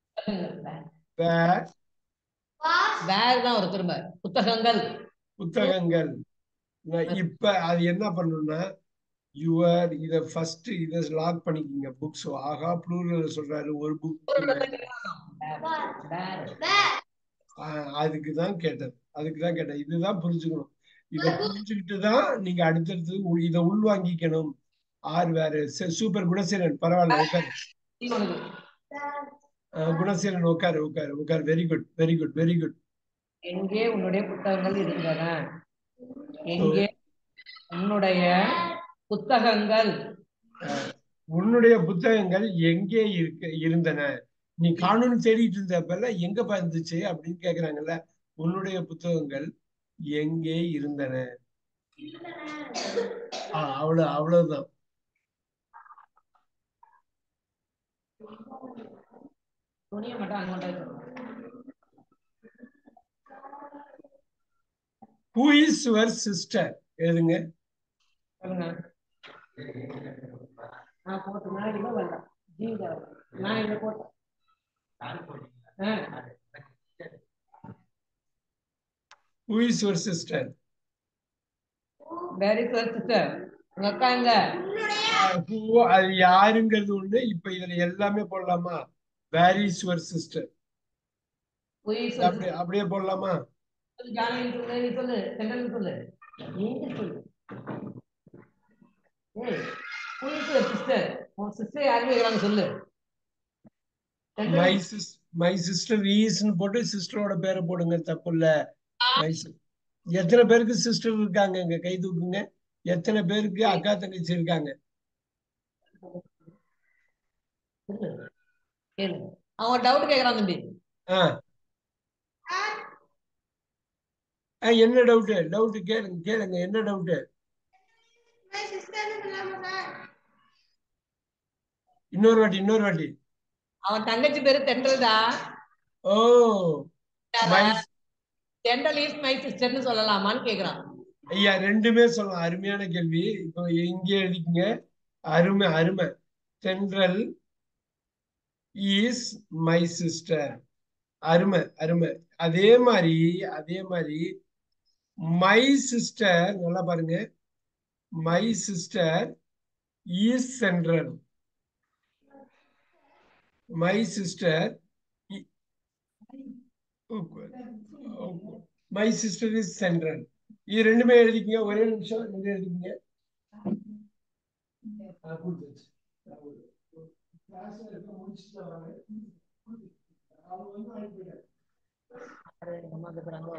வே- Was வேர் தான் ஒரு திரும்ப புத்தகங்கள் புத்தகங்கள் நான் இப்ப அது என்ன பண்ணணும்னா யுவர் இத ஃபர்ஸ்ட் இத லாக் பண்ணிக்கிங்க புக்ஸ் ஆகா ப்ளூரல் சொல்றாரு ஒரு புக் வேர் where? அதுக்கு தான் கேட்டது அதுக்கு தான் கேட்டேன் இதுதான் புரிஞ்சுக்கணும் இத புரிஞ்சுக்கிட்டு தான் நீங்க அடுத்தடுத்து உ- இத உள்வாங்கிக்கணும் ஆர் வேற சூப்பர் குணசீலன் பரவாயில்ல உட்காரு அஹ் குணசீலன் உட்காரு உட்காரு உட்காரு very good very good very good எங்கே உன்னுடைய புத்தகங்கள் இருந்தன எங்கே உன்னுடைய புத்தகங்கள் உன்னுடைய புத்தகங்கள் எங்கே இருக்க இருந்தன நீ காணும்னு தேடிட்டு இருந்தப்பல எங்க இருந்துச்சு அப்படின்னு கேக்குறாங்கல்ல உன்னுடைய புத்தகங்கள் எங்கே இருந்தன ஆ, அவ்வளவு அவ்வளவுதான் துணியை மட்டும் அங்க ஹூ இஸ் யுவர் சிஸ்டர் எழுதுங்க சொல்லுங்க நான் போட்டு நான் இங்க வரல ஜீவிதா நான் இங்க போட்டேன் ஆ. Who is your sister Where is your sister? உங்க அக்கா எங்க who அது யாருங்கிறது ஒண்ணு இப்ப இதுல எல்லாமே போடலாமா வேர் இஸ் யுவர் சிஸ்டர் உயிர் அப்படி அப்படியே போடலாமா சொல்லு ஜானகி சொல்லு நீ சொல்லு சென்ட்ரல் சொல்லு நீங்க சொல்லு ஏய் உயிர் சிஸ்டர் உன் சிஸ்டர் யாருமே இருக்கிறாங்க சொல்லு மை சிஸ் மை சிஸ்டர் ஈஸ்னு போட்டு சிஸ்டரோட பேரை போடுங்க தப்பு இல்ல மை எத்தனை பேருக்கு சிஸ்டர் இருக்காங்க இங்க கை தூக்குங்க எத்தனை பேருக்கு அக்கா தங்கச்சி இருக்காங்க சொல்லு கேளு அவன் டவுட் கேக்குறான் தம்பி ஆ ஆ, என்ன டவுட் டவுட் கேளுங்க கேளுங்க என்ன doubt My sister is Lama இன்னொரு வாட்டி இன்னொரு வாட்டி அவன் தங்கச்சி பேரு தென்றல்டா ஓ மை தென்றல் இஸ் மை சிஸ்டர்னு சொல்லலாமான்னு கேக்குறான் ஐயா ரெண்டுமே சொல்லலாம் அருமையான கேள்வி இப்போ இங்க எழுதிக்கங்க அருமை அருமை தென்றல் இஸ் மை சிஸ்டர் அருமை அருமை அதே மாதிரி அதே மாதிரி மை சிஸ்டர் நல்லா பாருங்க my sister is central my sister my sister is central இது ரெண்டுமே எழுதிக்கங்க ஒரே நிமிஷம் ரெண்டு எழுதிக்கங்க ஆ, கொடுத்தாச்சு. Class ல இருக்க முடிச்சுட்டு தான் வரேன். அவங்க வந்து அனுப்பிடுறேன். அம்மா கேக்குறாங்க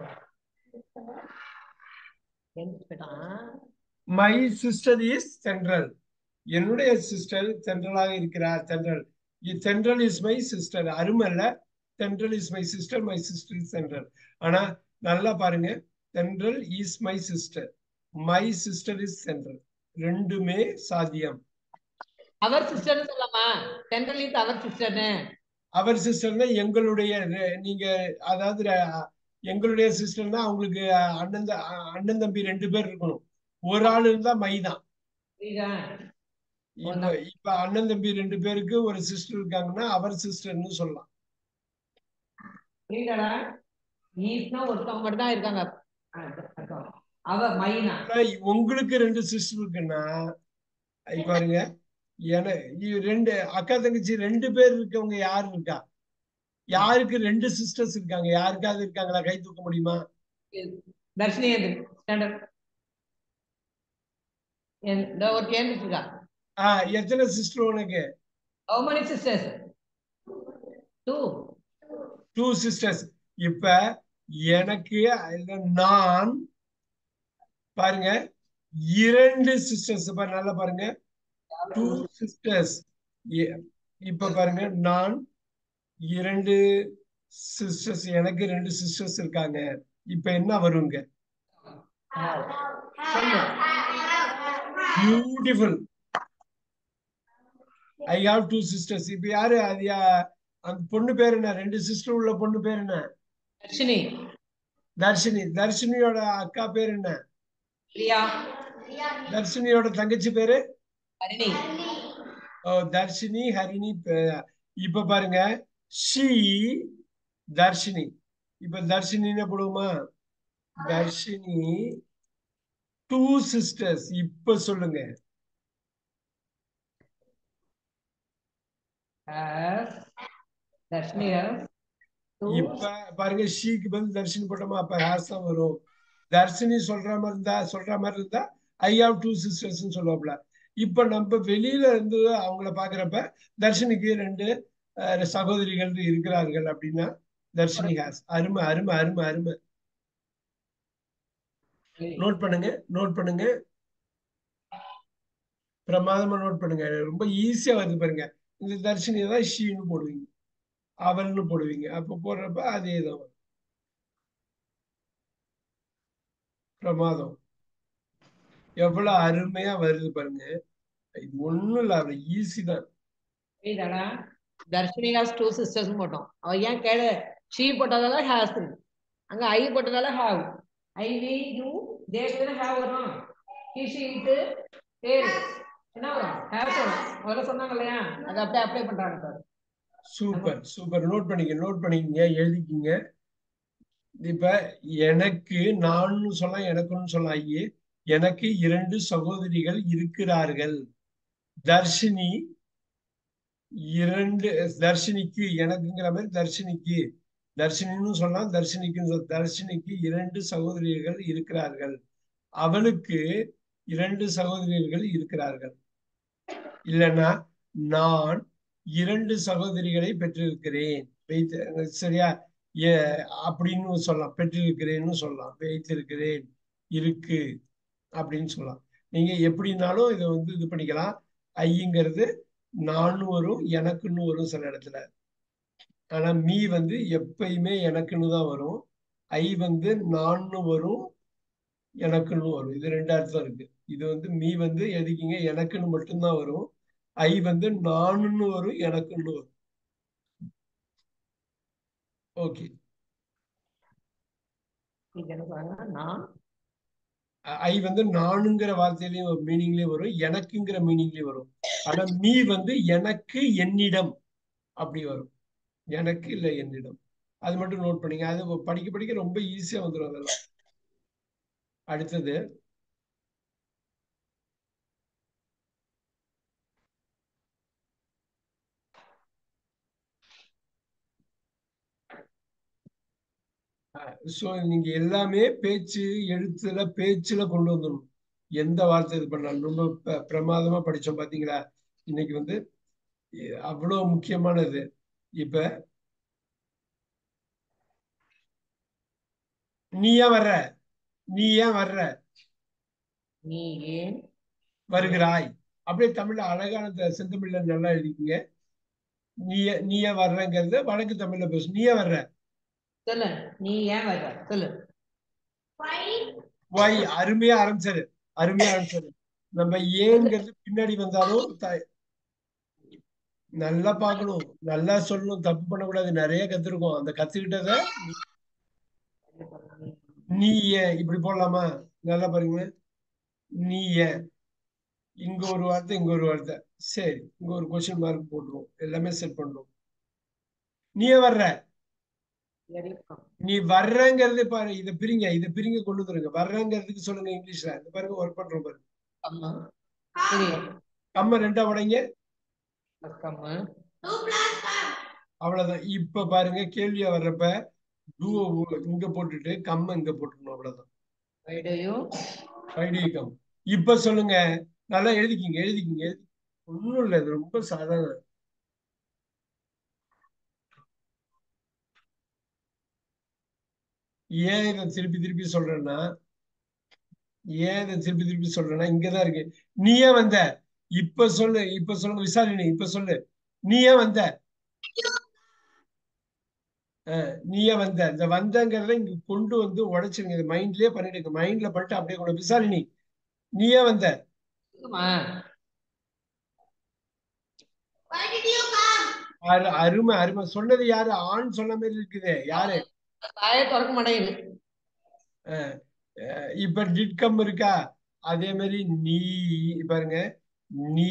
போயிட்டான் மை சிஸ்டர் இஸ் சென்ட்ரல் என்னுடைய சிஸ்டர் சென்ட்ரலாக இருக்கிறார் central central is my sister அருமல்ல central is my sister my sister is central ஆனா நல்லா பாருங்க central is my sister my sister is central ரெண்டுமே சாத்தியம் அவர் சிஸ்டர்னு சொல்லலாமா தென்றல் இஸ் அவர் சிஸ்டர்னு அவர் சிஸ்டர்னா எங்களுடைய ரெ- நீங்க அதாவது ரெ- எங்களுடைய சிஸ்டர்னா அவங்களுக்கு அண்ணன் த- அண்ணன் தம்பி ரெண்டு பேர் இருக்கணும் ஒரு ஆள் இருந்தா மை தான் புரியுதா இப்ப இப்ப அண்ணன் தம்பி ரெண்டு பேருக்கு ஒரு சிஸ்டர் இருக்காங்கன்னா அவர் சிஸ்டர்னு சொல்லலாம் புரியுதாடா ஈஸ்னா ஒருத்தவங்க மட்டும் தான் இருக்காங்க ஆ, அர்த்தம். அவ மைனா ஆனா உங்களுக்கு ரெண்டு சிஸ்டர் இருக்குன்னா இப்ப பாருங்க என இ- ரெண்டு அக்கா தங்கச்சி ரெண்டு பேர் இருக்கவங்க யாரு இருக்கா யாருக்கு ரெண்டு சிஸ்டர்ஸ் இருக்காங்க யாருக்காவது இருக்காங்களா கை தூக்க முடியுமா தர்ஷினி ஸ்டாண்டர்ட் இந்த ஒரு கேந்துட்டு இருக்கா ஆஹ் எத்தனை சிஸ்டர் உனக்கு How many sisters? Two. Two sisters இப்ப எனக்கு இல்ல நான் பாருங்க இரண்டு சிஸ்டர்ஸ் இப்ப நல்லா பாருங்க டூ சிஸ்டர்ஸ் இப்ப பாருங்க நான் இரண்டு சிஸ்டர்ஸ் எனக்கு ரெண்டு சிஸ்டர்ஸ் இருக்காங்க இப்ப என்ன வருங்க சொல்லு. Beautiful I have two sisters இப்ப யாரு அது யா- அந்த பொண்ணு பேர் என்ன ரெண்டு சிஸ்டர் உள்ள பொண்ணு பேர் என்ன தர்ஷினி தர்ஷினி தர்ஷினியோட அக்கா பேர் என்ன பிரியா தர்ஷினியோட தங்கச்சி பேரு ஹரிணி ஓ தர்ஷினி ஹரிணி பே- இப்ப பாருங்க ஷி தர்ஷினி இப்ப தர்ஷினின்னு போடுவோமா தர்ஷினி டூ சிஸ்டர்ஸ் இப்ப சொல்லுங்க has தர்ஷினி has two இப்ப பாருங்க ஷீக்கு பதில் தர்ஷினி போட்டோமா அப்ப ஹேஸ் தான் வரும் தர்ஷினி சொல்ற மாதிரி இருந்தா சொல்ற மாதிரி இருந்தா ஐ ஹாவ் டூ சிஸ்டர்ஸ் சொல்லுவாப்ல இப்ப நம்ம வெளியில இருந்து அவங்கள பாக்குறப்ப தர்ஷினிக்கு ரெண்டு அஹ், சகோதரிகள் இருக்கிறார்கள் அப்படின்னா தர்ஷினி ஹாஸ் அருமை அருமை அருமை அருமை நோட் பண்ணுங்க நோட் பண்ணுங்க பிரமாதமா நோட் பண்ணுங்க ரொம்ப ஈஸியா வருது பாருங்க இந்த தர்ஷினி தான் ஷீன்னு போடுவீங்க அவள்னு போடுவீங்க அப்ப போடுறப்ப அதே தான் வரும் பிரமாதம் எவ்வளவு அருமையா வருது பாருங்க இது ஒண்ணும் இல்ல அவ்வளவு ஈஸி தான் புரியுதாடா தர்ஷினி has two sisters போட்டோம் அவ ஏன் கேளு ஷீ போட்டதால has அங்க ஐ போட்டதால have I we you they have வரும் he she it தேர் என்ன வரும் has வரும் முதல்ல சொன்னாங்க இல்லையா அதை அப்படியே அப்ளை பண்றாங்க பாரு சூப்பர் சூப்பர் நோட் பண்ணிக்க நோட் பண்ணிக்கங்க எழுதிக்கிங்க இப்ப எனக்கு நான்னு சொல்லலாம் எனக்குன்னு சொல்லலாம் ஐயே எனக்கு இரண்டு சகோதரிகள் இருக்கிறார்கள் தர்ஷினி இரண்டு தர்ஷினிக்கு எனக்குங்கிற மாதிரி தர்ஷினிக்கு தர்ஷினின்னு சொல்லலாம் தர்ஷினிக்குன்னு சொல்ல தர்ஷினிக்கு இரண்டு சகோதரிகள் இருக்கிறார்கள் அவளுக்கு இரண்டு சகோதரிகள் இருக்கிறார்கள் இல்லைன்னா நான் இரண்டு சகோதரிகளை பெற்றிருக்கிறேன் வைத்து சரியா ஏ அப்படின்னு சொல்லலாம் பெற்றிருக்கிறேன்னு சொல்லலாம் வைத்திருக்கிறேன் இருக்கு அப்படின்னு சொல்லலாம் நீங்க எப்படினாலும் இதை வந்து இது பண்ணிக்கலாம் ஐங்கிறது நான்னு வரும் எனக்குன்னு வரும் சில இடத்துல ஆனா மீ வந்து எப்பயுமே எனக்குன்னு தான் வரும் ஐ வந்து நான்னு வரும் எனக்குன்னு வரும் இது ரெண்டு அர்த்தம் இருக்கு இது வந்து மீ வந்து எதுக்குங்க எனக்குன்னு மட்டும்தான் வரும் ஐ வந்து நானுன்னு வரும் எனக்குன்னு வரும் ஓகே நீங்க என்ன சொல்றாங்க நான் ஐ வந்து நானுங்கிற வார்த்தையிலயும் மீனிங்லயும் வரும் எனக்குங்கிற மீனிங்லயும் வரும் ஆனா மீ வந்து எனக்கு என்னிடம் அப்படி வரும் எனக்கு இல்ல என்னிடம் அது மட்டும் நோட் பண்ணீங்க அது படிக்க படிக்க ரொம்ப ஈஸியா வந்துடும் அதெல்லாம் அடுத்தது ஸோ நீங்க எல்லாமே பேச்சு எழுத்துல பேச்சுல கொண்டு வந்துடணும் எந்த வார்த்தை இது பண்ணாலும் ரொம்ப ப- பிரமாதமா படிச்சோம் பாத்தீங்களா இன்னைக்கு வந்து எ- அவ்வளவு முக்கியமானது இப்ப நீ ஏன் வர்ற நீ ஏன் வர்ற நீ ஏன் வருகிறாய் அப்படியே தமிழ்ல அழகான த- செந்தமிழ்ல நல்லா எழுதிக்கங்க நீ ஏன் நீ ஏன் வர்றங்கிறது வடக்கு தமிழ்ல பேசு நீ ஏன் வர்ற சொல்லு நீ ஏன் வர்ற சொல்லு வை அருமையா ஆரம்பிச்சாரு அருமையா ஆரம்பிச்சாரு நம்ம ஏங்கிறது பின்னாடி வந்தாலும் த- நல்லா பார்க்கணும் நல்லா சொல்லணும் தப்பு பண்ணக்கூடாது நிறைய கத்துருக்கோம் அந்த கத்துக்கிட்டத நீ ஏன் இப்படி போடலாமா நல்லா பாருங்க நீ ஏன் இங்க ஒரு வார்த்தை இங்க ஒரு வார்த்தை சரி இங்க ஒரு கொஸ்டின் மார்க் போட்டுருவோம் எல்லாமே செட் பண்றோம் நீ ஏன் வர்ற இருக்கும் நீ வர்றங்கிறது பாரு இதை பிரிங்க இதை பிரிங்க கொண்டு வந்துருங்க வர்றங்கிறதுக்கு சொல்லுங்க இங்கிலீஷ்ல இந்த பாருங்க ஒர்க் பண்றோம் பாருங்க அம்மா சரி கம்ம ரெண்டா உடைங்க கம்மு அவ்வளவுதான் இப்ப பாருங்க கேள்வியா வர்றப்ப டூ இங்க போட்டுட்டு கம்ம இங்க போட்டுக்கணும் அவ்வளவுதான் வைடையும் ஐடி கம் இப்ப சொல்லுங்க நல்லா எழுதிக்கிங்க எழுதிக்கிங்க எழுதி ஒண்ணும் இல்ல இது ரொம்ப சாதாரண ஏன் இதை திருப்பி திருப்பி சொல்றேன்னா ஏன் இதை திருப்பி திருப்பி சொல்றேன்னா இங்கதான் இருக்கு நீ ஏன் வந்த இப்ப சொல்லு இப்ப சொல்லுங்க விசாரிணி இப்ப சொல்லு நீ ஏன் வந்த அஹ், நீ ஏன் வந்த இந்த வந்தங்கிறத இங்க கொண்டு வந்து உடைச்சிருங்க இது மைண்ட்லயே பண்ணிடுங்க மைண்ட்ல பண்ணிட்டு அப்படியே கொண்டு விசாரிணி நீ ஏன் வந்த சொல்லுமா அரு- அருமை அருமை சொன்னது யாரு ஆண் சொன்ன மாதிரி இருக்குது யாரு தாயே திறக்க மாட்டேங்குது அஹ், அஹ், இப்ப டிட்கம் இருக்கா அதே மாதிரி நீ பாருங்க நீ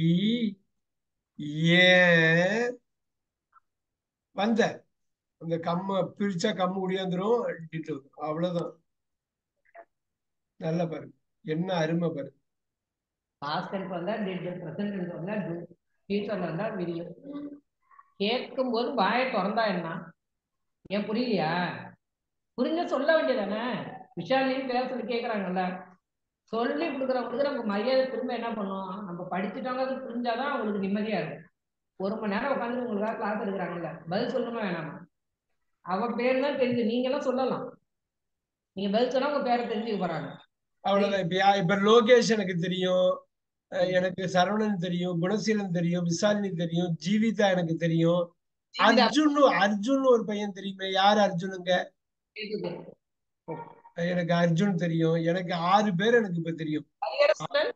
ஏன் வந்த அந்த கம்ம பிரிச்சா கம்மு குடியாந்துரும் டிட்டு வரும். அவ்வளவுதான் நல்லா பாருங்க என்ன அருமை பாருங்க பாஸ்ட் டென்ஸ் வந்தா டிட் பிரசன்ட் டென்ஸ் வந்தா டு ஃபியூச்சர்ல வந்தா வில் கேட்கும் போது வாயை திறந்தா என்ன ஏன் புரியலையா புரிஞ்ச சொல்ல வேண்டியதானே விஷாலையும் பேர சொல்லி கேட்கறாங்கல்ல சொல்லி கொடுக்குறவங்களுக்கு நம்ம மரியாதை திரும்ப என்ன பண்ணும் நம்ம படிச்சுட்டவங்க அது புரிஞ்சாதான் அவங்களுக்கு நிம்மதியா இருக்கும் ஒரு மணி நேரம் உட்காந்து உங்களுக்காக கிளாஸ் எடுக்கிறாங்கல்ல பதில் சொல்லணுமா வேணாமா அவ பேர் தான் தெரிஞ்சு நீங்க எல்லாம் சொல்லலாம் நீங்க பதில் சொன்னா உங்க பேரை தெரிஞ்சுக்க போறாங்க அவ்வளவுதான் இப்ப யா- இப்ப லோகேஷ் எனக்கு தெரியும் அஹ் எனக்கு சரவணன் தெரியும் குணசீலன் தெரியும் விசாலினி தெரியும் ஜீவிதா எனக்கு தெரியும் அர்ஜுன் அர்ஜுன் ஒரு பையன் தெரியுமே யார் அர்ஜுனுங்க கேக்குது. எனக்கு அர்ஜுன் தெரியும் எனக்கு ஆறு பேர் எனக்கு இப்ப தெரியும் ஹரிஹரசுதன்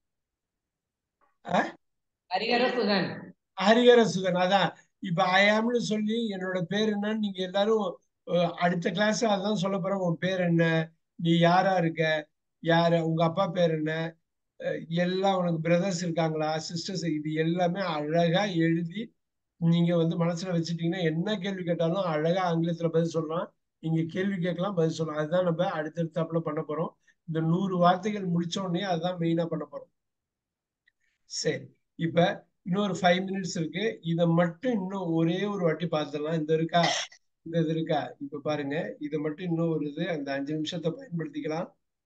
ஆ? ஹரிஹரசுதன் ஹரிஹர சுதன் அதான் இப்ப ஐயாம்னு சொல்லி என்னோட பேர் என்னன்னு நீங்க எல்லாரும் அஹ், அடுத்த கிளாஸ் அதான் சொல்ல போறேன் உன் பேர் என்ன நீ யாரா இருக்க யாரு உங்க அப்பா பேர் என்ன அஹ், எல்லாம் உனக்கு பிரதர்ஸ் இருக்காங்களா சிஸ்டர்ஸ் இது எல்லாமே அழகா எழுதி நீங்க வந்து மனசுல வச்சுட்டீங்கன்னா என்ன கேள்வி கேட்டாலும் அழகா ஆங்கிலத்துல பதில் சொல்லலாம் நீங்க கேள்வி கேட்கலாம் பதில் சொல்லலாம் அதுதான் நம்ம அடுத்தடுத்தாப்புல பண்ண போறோம் இந்த நூறு வார்த்தைகள் முடிச்ச உடனே அதுதான் மெயினா பண்ண போறோம் சரி இப்ப இன்னொரு ஃபைவ் மினிட்ஸ் இருக்கு இதை மட்டும் இன்னும் ஒரே ஒரு வாட்டி பார்த்துடலாம் இந்த இருக்கா இந்த இது இருக்கா இப்ப பாருங்க இதை மட்டும் இன்னும் ஒரு இது அந்த அஞ்சு நிமிஷத்தை பயன்படுத்திக்கலாம்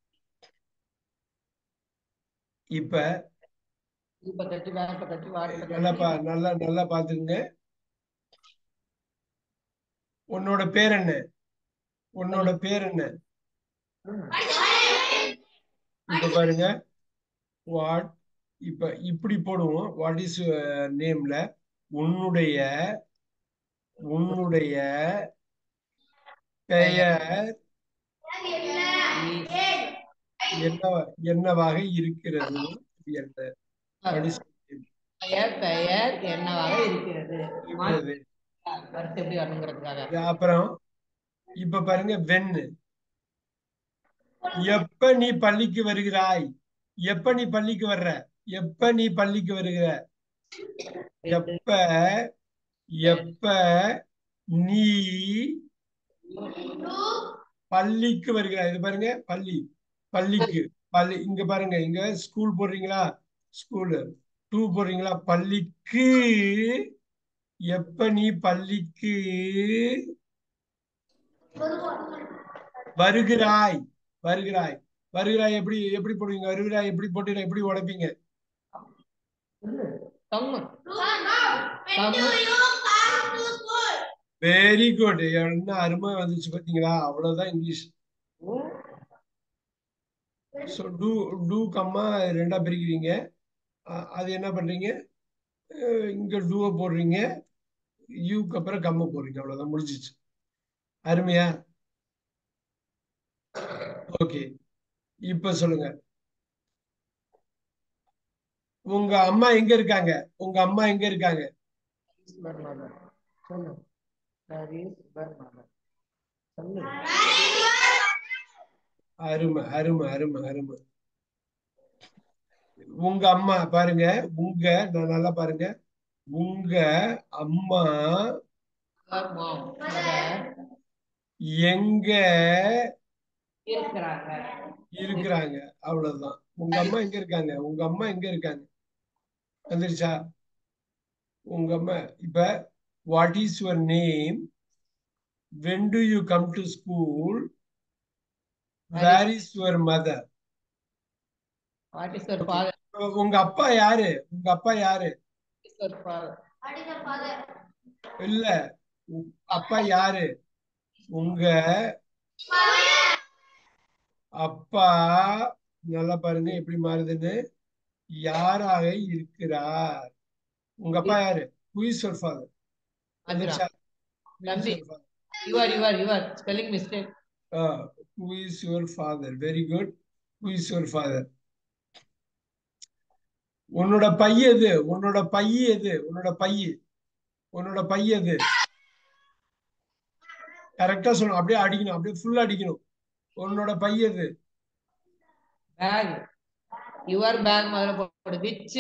இப்ப இப்ப தட்டி வேப்ப தட்டி வாட்டை நல்லா பா நல்லா நல்லா பாத்துக்குங்க உன்னோட பேர் என்ன உன்னோட பேர் என்ன இப்ப பாருங்க வாட் இப்ப இப்படி போடுவோம் வாட் இஸ் நேம்ல உன்னுடைய உன்னுடைய பெயர் என்ன என்னவாக இருக்கிறது என்ன What is your name? பெயர் பெயர் என்னவாக இருக்கிறது இருக்கிறது. கருத்து எப்படி வரணுங்கிறதுக்காக அப்புறம் இப்ப பாருங்க வென்னு எப்ப நீ பள்ளிக்கு வருகிறாய் எப்ப நீ பள்ளிக்கு வர்ற எப்ப நீ பள்ளிக்கு வருகிற எப்ப எப்ப நீ பள்ளிக்கு வருகிறாய் இது பாருங்க பள்ளி பள்ளிக்கு பள்ளி இங்க பாருங்க இங்க ஸ்கூல் போடுறீங்களா ஸ்கூலு டூ போடுறீங்களா பள்ளிக்கு எப்ப நீ பள்ளிக்கு வருகிறாய் வருகிறாய் வருகிறாய் எப்படி எப்படி போடுவீங்க வருகிறாய் எப்படி போட்டு எப்படி உடைப்பீங்க தம்மு வெரி குட் என்ன அருமை வந்துச்சு பாத்தீங்களா அவ்வளவுதான் இங்கிலீஷ் ஸோ டூ டூ கம்மா ரெண்டா பிரிக்கிறீங்க அ- அது என்ன பண்றீங்க அஹ் இங்க டூவை போடுறீங்க யூக்கு அப்புறம் கம்ம போடுறீங்க அவ்வளவுதான் முடிஞ்சிச்சு அருமையா ஓகே இப்ப சொல்லுங்க உங்க அம்மா எங்க இருக்காங்க உங்க அம்மா எங்க இருக்காங்க சொல்லு Where is your mother? சொல்லு அருமை அருமை அருமை அருமை உங்க அம்மா பாருங்க உங்க நான் நல்லா பாருங்க உங்க அம்மா Your mom, mother எங்க இருக்கிறாங்க இருக்கிறாங்க அவ்வளவுதான் உங்க அம்மா எங்க இருக்காங்க உங்க அம்மா எங்க இருக்காங்க வந்துருச்சா உங்க அம்மா இப்ப what is your name when do you come to school where is your mother What is your father? உங்க அப்பா யாரு உங்க அப்பா யாரு What is your father? இல்ல உங்க அப்பா யாரு உங்க அப்பா நல்லா பாருங்க எப்படி மாறுதுன்னு யாராக இருக்கிறார் உங்க அப்பா யாரு who is your father Ajra. Who is Thambi. your father? You are, you are, you are. Spelling mistake. Ah, who is your father very good who is your father உன்னோட பை எது உன்னோட பை எது உன்னோட பை உன்னோட பை எது கரெக்டா சொல்லணும் அப்படியே அடிக்கணும் அப்படியே ஃபுல்லா அடிக்கணும் உன்னோட பை எது Bag. Your bag முதல்ல போடு. Which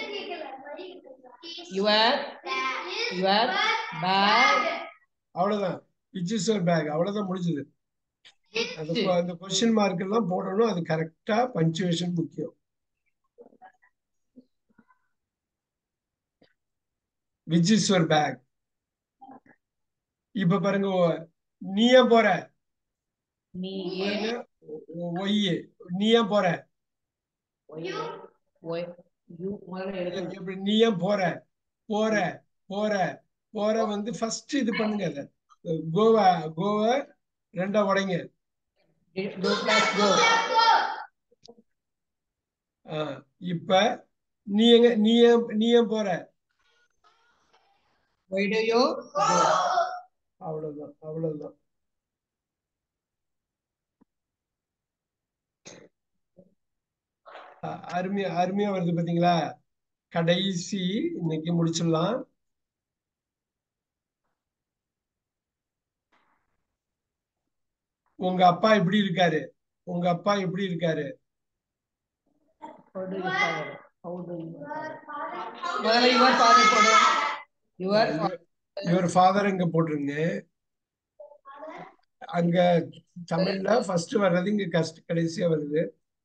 your your bag அவ்வளவுதான் விச் இஸ் யுவர் பேக் அவ்வளவுதான் முடிஞ்சது அந்த கொ- அந்த கொஸ்டின் மார்க் எல்லாம் போடணும் அது கரெக்டா பஞ்சுவேஷன் முக்கியம் விச் இஸ் யுவர் பேக் இப்ப பாருங்க ஓ- நீ ஏன் போற நீ பாருங்க, ஒ- ஒய் நீ ஏன் போற ஒய் ஒய் யூ முதல்ல எழுது எப்படி நீ ஏன் போற போற போற போற வந்து ஃபர்ஸ்ட் இது பண்ணுங்க அத கோவா கோவா ரெண்டா உடைங்க do plus go ஆ, இப்ப நீ எங்க நீ ஏன் நீ ஏன் போற why do you go அவ்வளவுதான் அவ்வளவுதான் அ- அருமையா அருமையா வருது பாத்தீங்களா கடைசி இன்னைக்கு முடிச்சிடலாம் உங்க அப்பா எப்படி இருக்காரு உங்க அப்பா எப்படி இருக்காரு how do you father how do you father முதல்ல your father போடு your father இவர் ஃபாதர் இங்க போட்டிருங்க அங்க தமிழ்ல ஃபர்ஸ்ட் வர்றது இங்க கஷ்ட கடைசியா வருது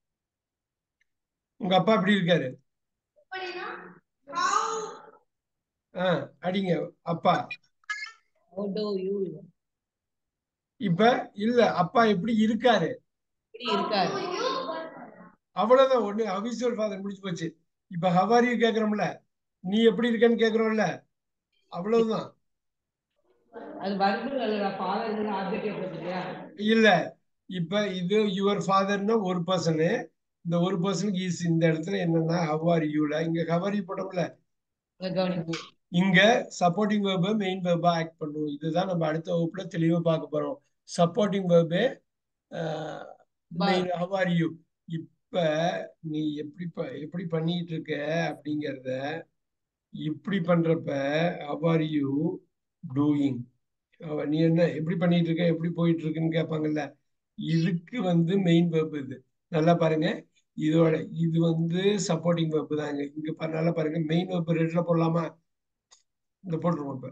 உங்க அப்பா எப்படி இருக்காரு அப்படின்னா how ஆ அடிங்க அப்பா How do you இப்ப இல்ல அப்பா எப்படி இருக்காரு எப்படி இருக்காரு அவ்வளவுதான் ஒண்ணு அபிஷுவல் ஃபாதர் முடிச்சு போச்சு இப்ப ஹவாரியூ கேக்குறோம்ல நீ எப்படி இருக்கன்னு கேக்குறோம்ல அவ்வளவுதான் அது வந்து அல்ல ஃபாதர் ஆப்ஜெக்டிவ் இல்லையா இல்ல இப்ப இது யுவர் ஃபாதர்னா ஒரு பர்சனு இந்த ஒரு பர்சனுக்கு ஈஸ் இந்த இடத்துல என்னன்னா ஹவார் யூல இங்க ஹவாரி போட்டோம்ல இங்க கவனிங்க இங்க சப்போர்ட்டிங் வேர்பு மெயின் வேர்பா ஆக்ட் பண்ணும் இதுதான் நம்ம அடுத்த வகுப்புல தெளிவா பார்க்க போறோம் supporting verb main how are you இப்ப நீ எப்படி ப- எப்படி பண்ணிட்டு இருக்க அப்படிங்கறத இப்படி பண்றப்ப ஹவார் யூ டூயிங் நீ என்ன எப்படி பண்ணிட்டு இருக்க எப்படி போயிட்டு இருக்குன்னு கேட்பாங்கல்ல இதுக்கு வந்து மெயின் வேர்பு இது நல்லா பாருங்க இதோட இது வந்து சப்போர்ட்டிங் வேர்பு தாங்க இங்க பாரு, நல்லா பாருங்க மெயின் வேர்பு ரெட்ல போடலாமா இந்த போட்டுருவோம் இப்ப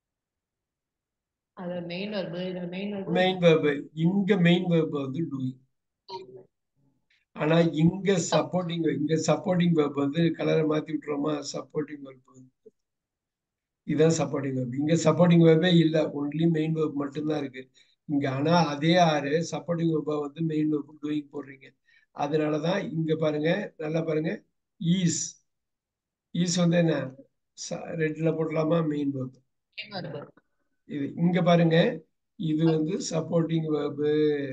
அது மெயின் வருது இது மெயின் வருது மெயின் வேர்பு இங்க மெயின் வேர்பு வந்து டூயிங் ஆனா இங்க சப்போர்ட்டிங் இங்க சப்போர்ட்டிங் வேர்பு வந்து கலரை மாத்தி விட்டுருவோமா சப்போர்ட்டிங் வேர்பு வந்து இதான் சப்போர்ட்டிங் வேர்பு இங்க சப்போர்ட்டிங் வேர்பே இல்ல ஒன்லி மெயின் வேர்ப் மட்டும்தான் இருக்கு இங்க ஆனா அதே ஆறு சப்போர்ட்டிங் வேர்பா வந்து மெயின் வேர்ப் டூயிங் போடுறீங்க அதனாலதான் இங்க பாருங்க நல்லா பாருங்க ஈஸ் ஈஸ் வந்து என்ன ரெட்ல போடலாமா மெயின் வேர்ப் மெயின் வருது இது இங்க பாருங்க இது வந்து சப்போர்ட்டிங் வேர்பு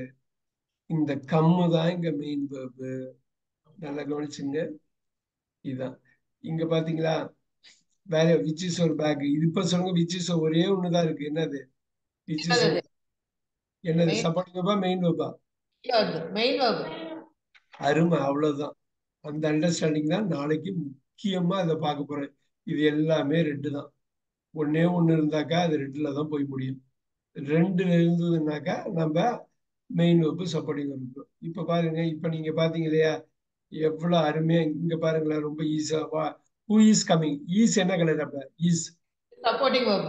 இந்த கம்மு தான் இங்க மெயின் வேர்பு நல்லா கவனிச்சுங்க இதுதான் இங்க பாத்தீங்களா வேற விச் இஸ் ஒரு பேக் இது இப்ப சொல்லுங்க விச் இஸ் ஒரே ஒண்ணுதான் இருக்கு என்னது விச் இஸ் என்னது? என்னது Main- சப்போர்ட்டிங் வேர்பா மெயின் வேர்பா வருது மெயின் வருது அருமை அவ்வளவுதான் அந்த அண்டர்ஸ்டாண்டிங் தான் நாளைக்கு முக்கியமா அதை பார்க்க போறேன் இது எல்லாமே ரெட்டு தான் ஒண்ணே ஒண்ணு இருந்தாக்கா அது ரெட்டுல தான் போய் முடியும் ரெண்டு இருந்ததுன்னாக்கா நம்ம மெயின் வெப்பு சப்போர்ட்டிங் வெப்பு இப்ப பாருங்க இப்ப நீங்க பாத்தீங்க இல்லையா எவ்வளவு அருமையா இங்க பாருங்களேன் ரொம்ப ஈஸியா வா ஹூ இஸ் கமிங் ஈஸ் என்ன கலர் அப்ப ஈஸ் சப்போர்ட்டிங் வருது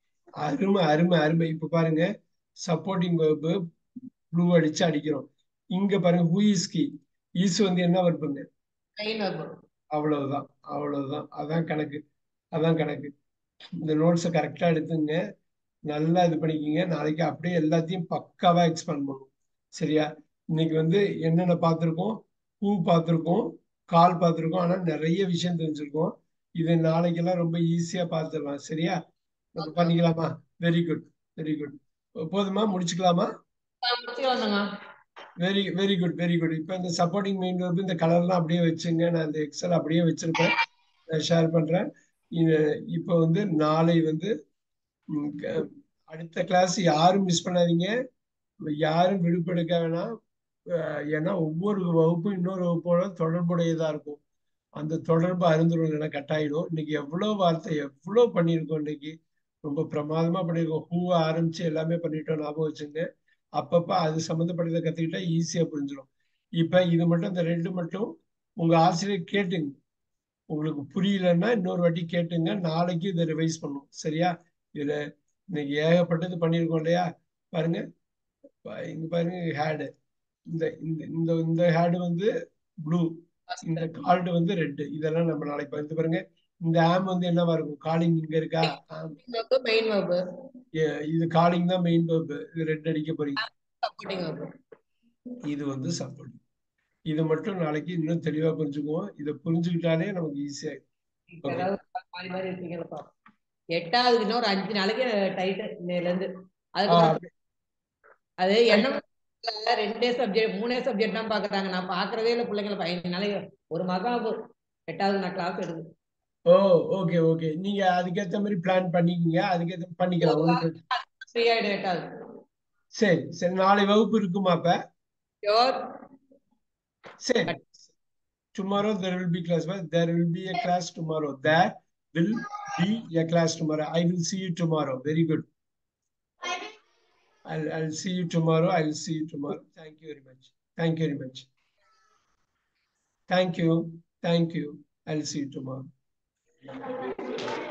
அருமை அருமை அருமை இப்ப பாருங்க சப்போர்ட்டிங் வெர்பு ப்ளூ அடிச்சு அடிக்கிறோம் இங்க பாருங்க ஹூ இஸ் கி ஈஸ் வந்து என்ன வெர்புங்க மெயின் வருது அவ்வளவுதான் அவ்வளவுதான் அதான் கணக்கு அதான் கணக்கு இந்த நோட்ஸை கரெக்டா எடுத்துங்க நல்லா இது பண்ணிக்கிங்க நாளைக்கு அப்படியே எல்லாத்தையும் பக்காவா எக்ஸ்பேண்ட் பண்ணும் சரியா இன்னைக்கு வந்து என்னென்ன பார்த்துருக்கோம் பூ பார்த்துருக்கோம் கால் பார்த்துருக்கோம் ஆனா நிறைய விஷயம் தெரிஞ்சிருக்கோம் இது நாளைக்கெல்லாம் ரொம்ப ஈஸியா பார்த்துடலாம் சரியா நம்ம பண்ணிக்கலாமா வெரி குட் வெரி குட் போதுமா முடிச்சுக்கலாமா வந்தங்க very very good very good இப்போ இந்த சப்போர்ட்டிங் மெயின் வெர்பு இந்த கலர்லாம் அப்படியே வச்சுங்க நான் இந்த எக்ஸல் அப்படியே வச்சிருப்பேன் நான் ஷேர் பண்றேன் இது- இப்போ வந்து நாளை வந்து ம், க- அடுத்த கிளாஸ் யாரும் மிஸ் பண்ணாதீங்க யாரும் விடுபெடுக்க வேணாம் அஹ் ஏன்னா ஒவ்வொரு வகுப்பும் இன்னொரு வகுப்போட தொடர்புடையதா இருக்கும் அந்த தொடர்பு அருந்துரும் இல்லைன்னா கட்டாயிடும் இன்னைக்கு எவ்வளவு வார்த்தை எவ்வளவு பண்ணியிருக்கோம் இன்னைக்கு ரொம்ப பிரமாதமா பண்ணியிருக்கோம் ஹூ ஆரம்பிச்சு எல்லாமே பண்ணிட்டோம் ஞாபகம் வச்சுங்க அப்பப்ப அது சம்மந்தப்பட்டதை கத்துக்கிட்டா ஈஸியா புரிஞ்சிடும் இப்ப இது மட்டும் இந்த ரெண்டு மட்டும் உங்க ஆசிரியர் கேட்டுங்க உங்களுக்கு புரியலன்னா இன்னொரு வாட்டி கேட்டுங்க நாளைக்கு இதை ரிவைஸ் பண்ணும் சரியா இதுல இன்னைக்கு ஏகப்பட்டது பண்ணியிருக்கோம் இல்லையா பாருங்க பா- இங்க பாருங்க ஹேடு இந்த இந்த இந்த இந்த ஹேடு வந்து ப்ளூ இந்த கால்டு வந்து ரெட் இதெல்லாம் நம்ம நாளைக்கு பார்த்து பாருங்க இந்த ஆம் வந்து என்னவா இருக்கும் காலிங் இங்க இருக்கா ஆம். மெயின் வருது ஏ- இது காலிங் தான் மெயின் verb இது ரெட் அடிக்க போறீங்க சப்போர்ட்டிங் வருது இது வந்து சப்போர்ட் இது மட்டும் நாளைக்கு இன்னும் தெளிவா புரிஞ்சுக்குவோம் இதை புரிஞ்சுக்கிட்டாலே நமக்கு ஈஸியா Okay. ஏதாவது மாறி மாறி இருப்பீங்களா எட்டாவது இன்னும் ஒரு அஞ்சு நாளைக்கு டைட்டு இன்னையில இருந்து அதுக்கு அது என்ன ரெண்டே சப்ஜெக்ட் மூணே சப்ஜெக்ட் தான் பாக்குறாங்க நான் பாக்குறதே இல்ல பிள்ளைங்களை பதினஞ்சு நாளைக்கு ஒரு மாதம் ஆகும் எட்டாவது நான் கிளாஸ் எடுக்கு ஓ ஓகே ஓகே நீங்க அதுக்கேத்த மாதிரி பிளான் பண்ணிக்கீங்க அதுக்கேத்த பண்ணிக்கலாம் ஒண்ணும் பிரச்சனை- ஃப்ரீ ஆயிடும் எட்டாவது சரி சரி நாளை வகுப்பு இருக்குமா அப்ப யோர் சரி tomorrow there will be class but there will be a class tomorrow there will be a class tomorrow i will see you tomorrow very good i'll, I'll see you tomorrow i'll see you tomorrow thank you very much thank you very much thank you thank you i'll see you tomorrow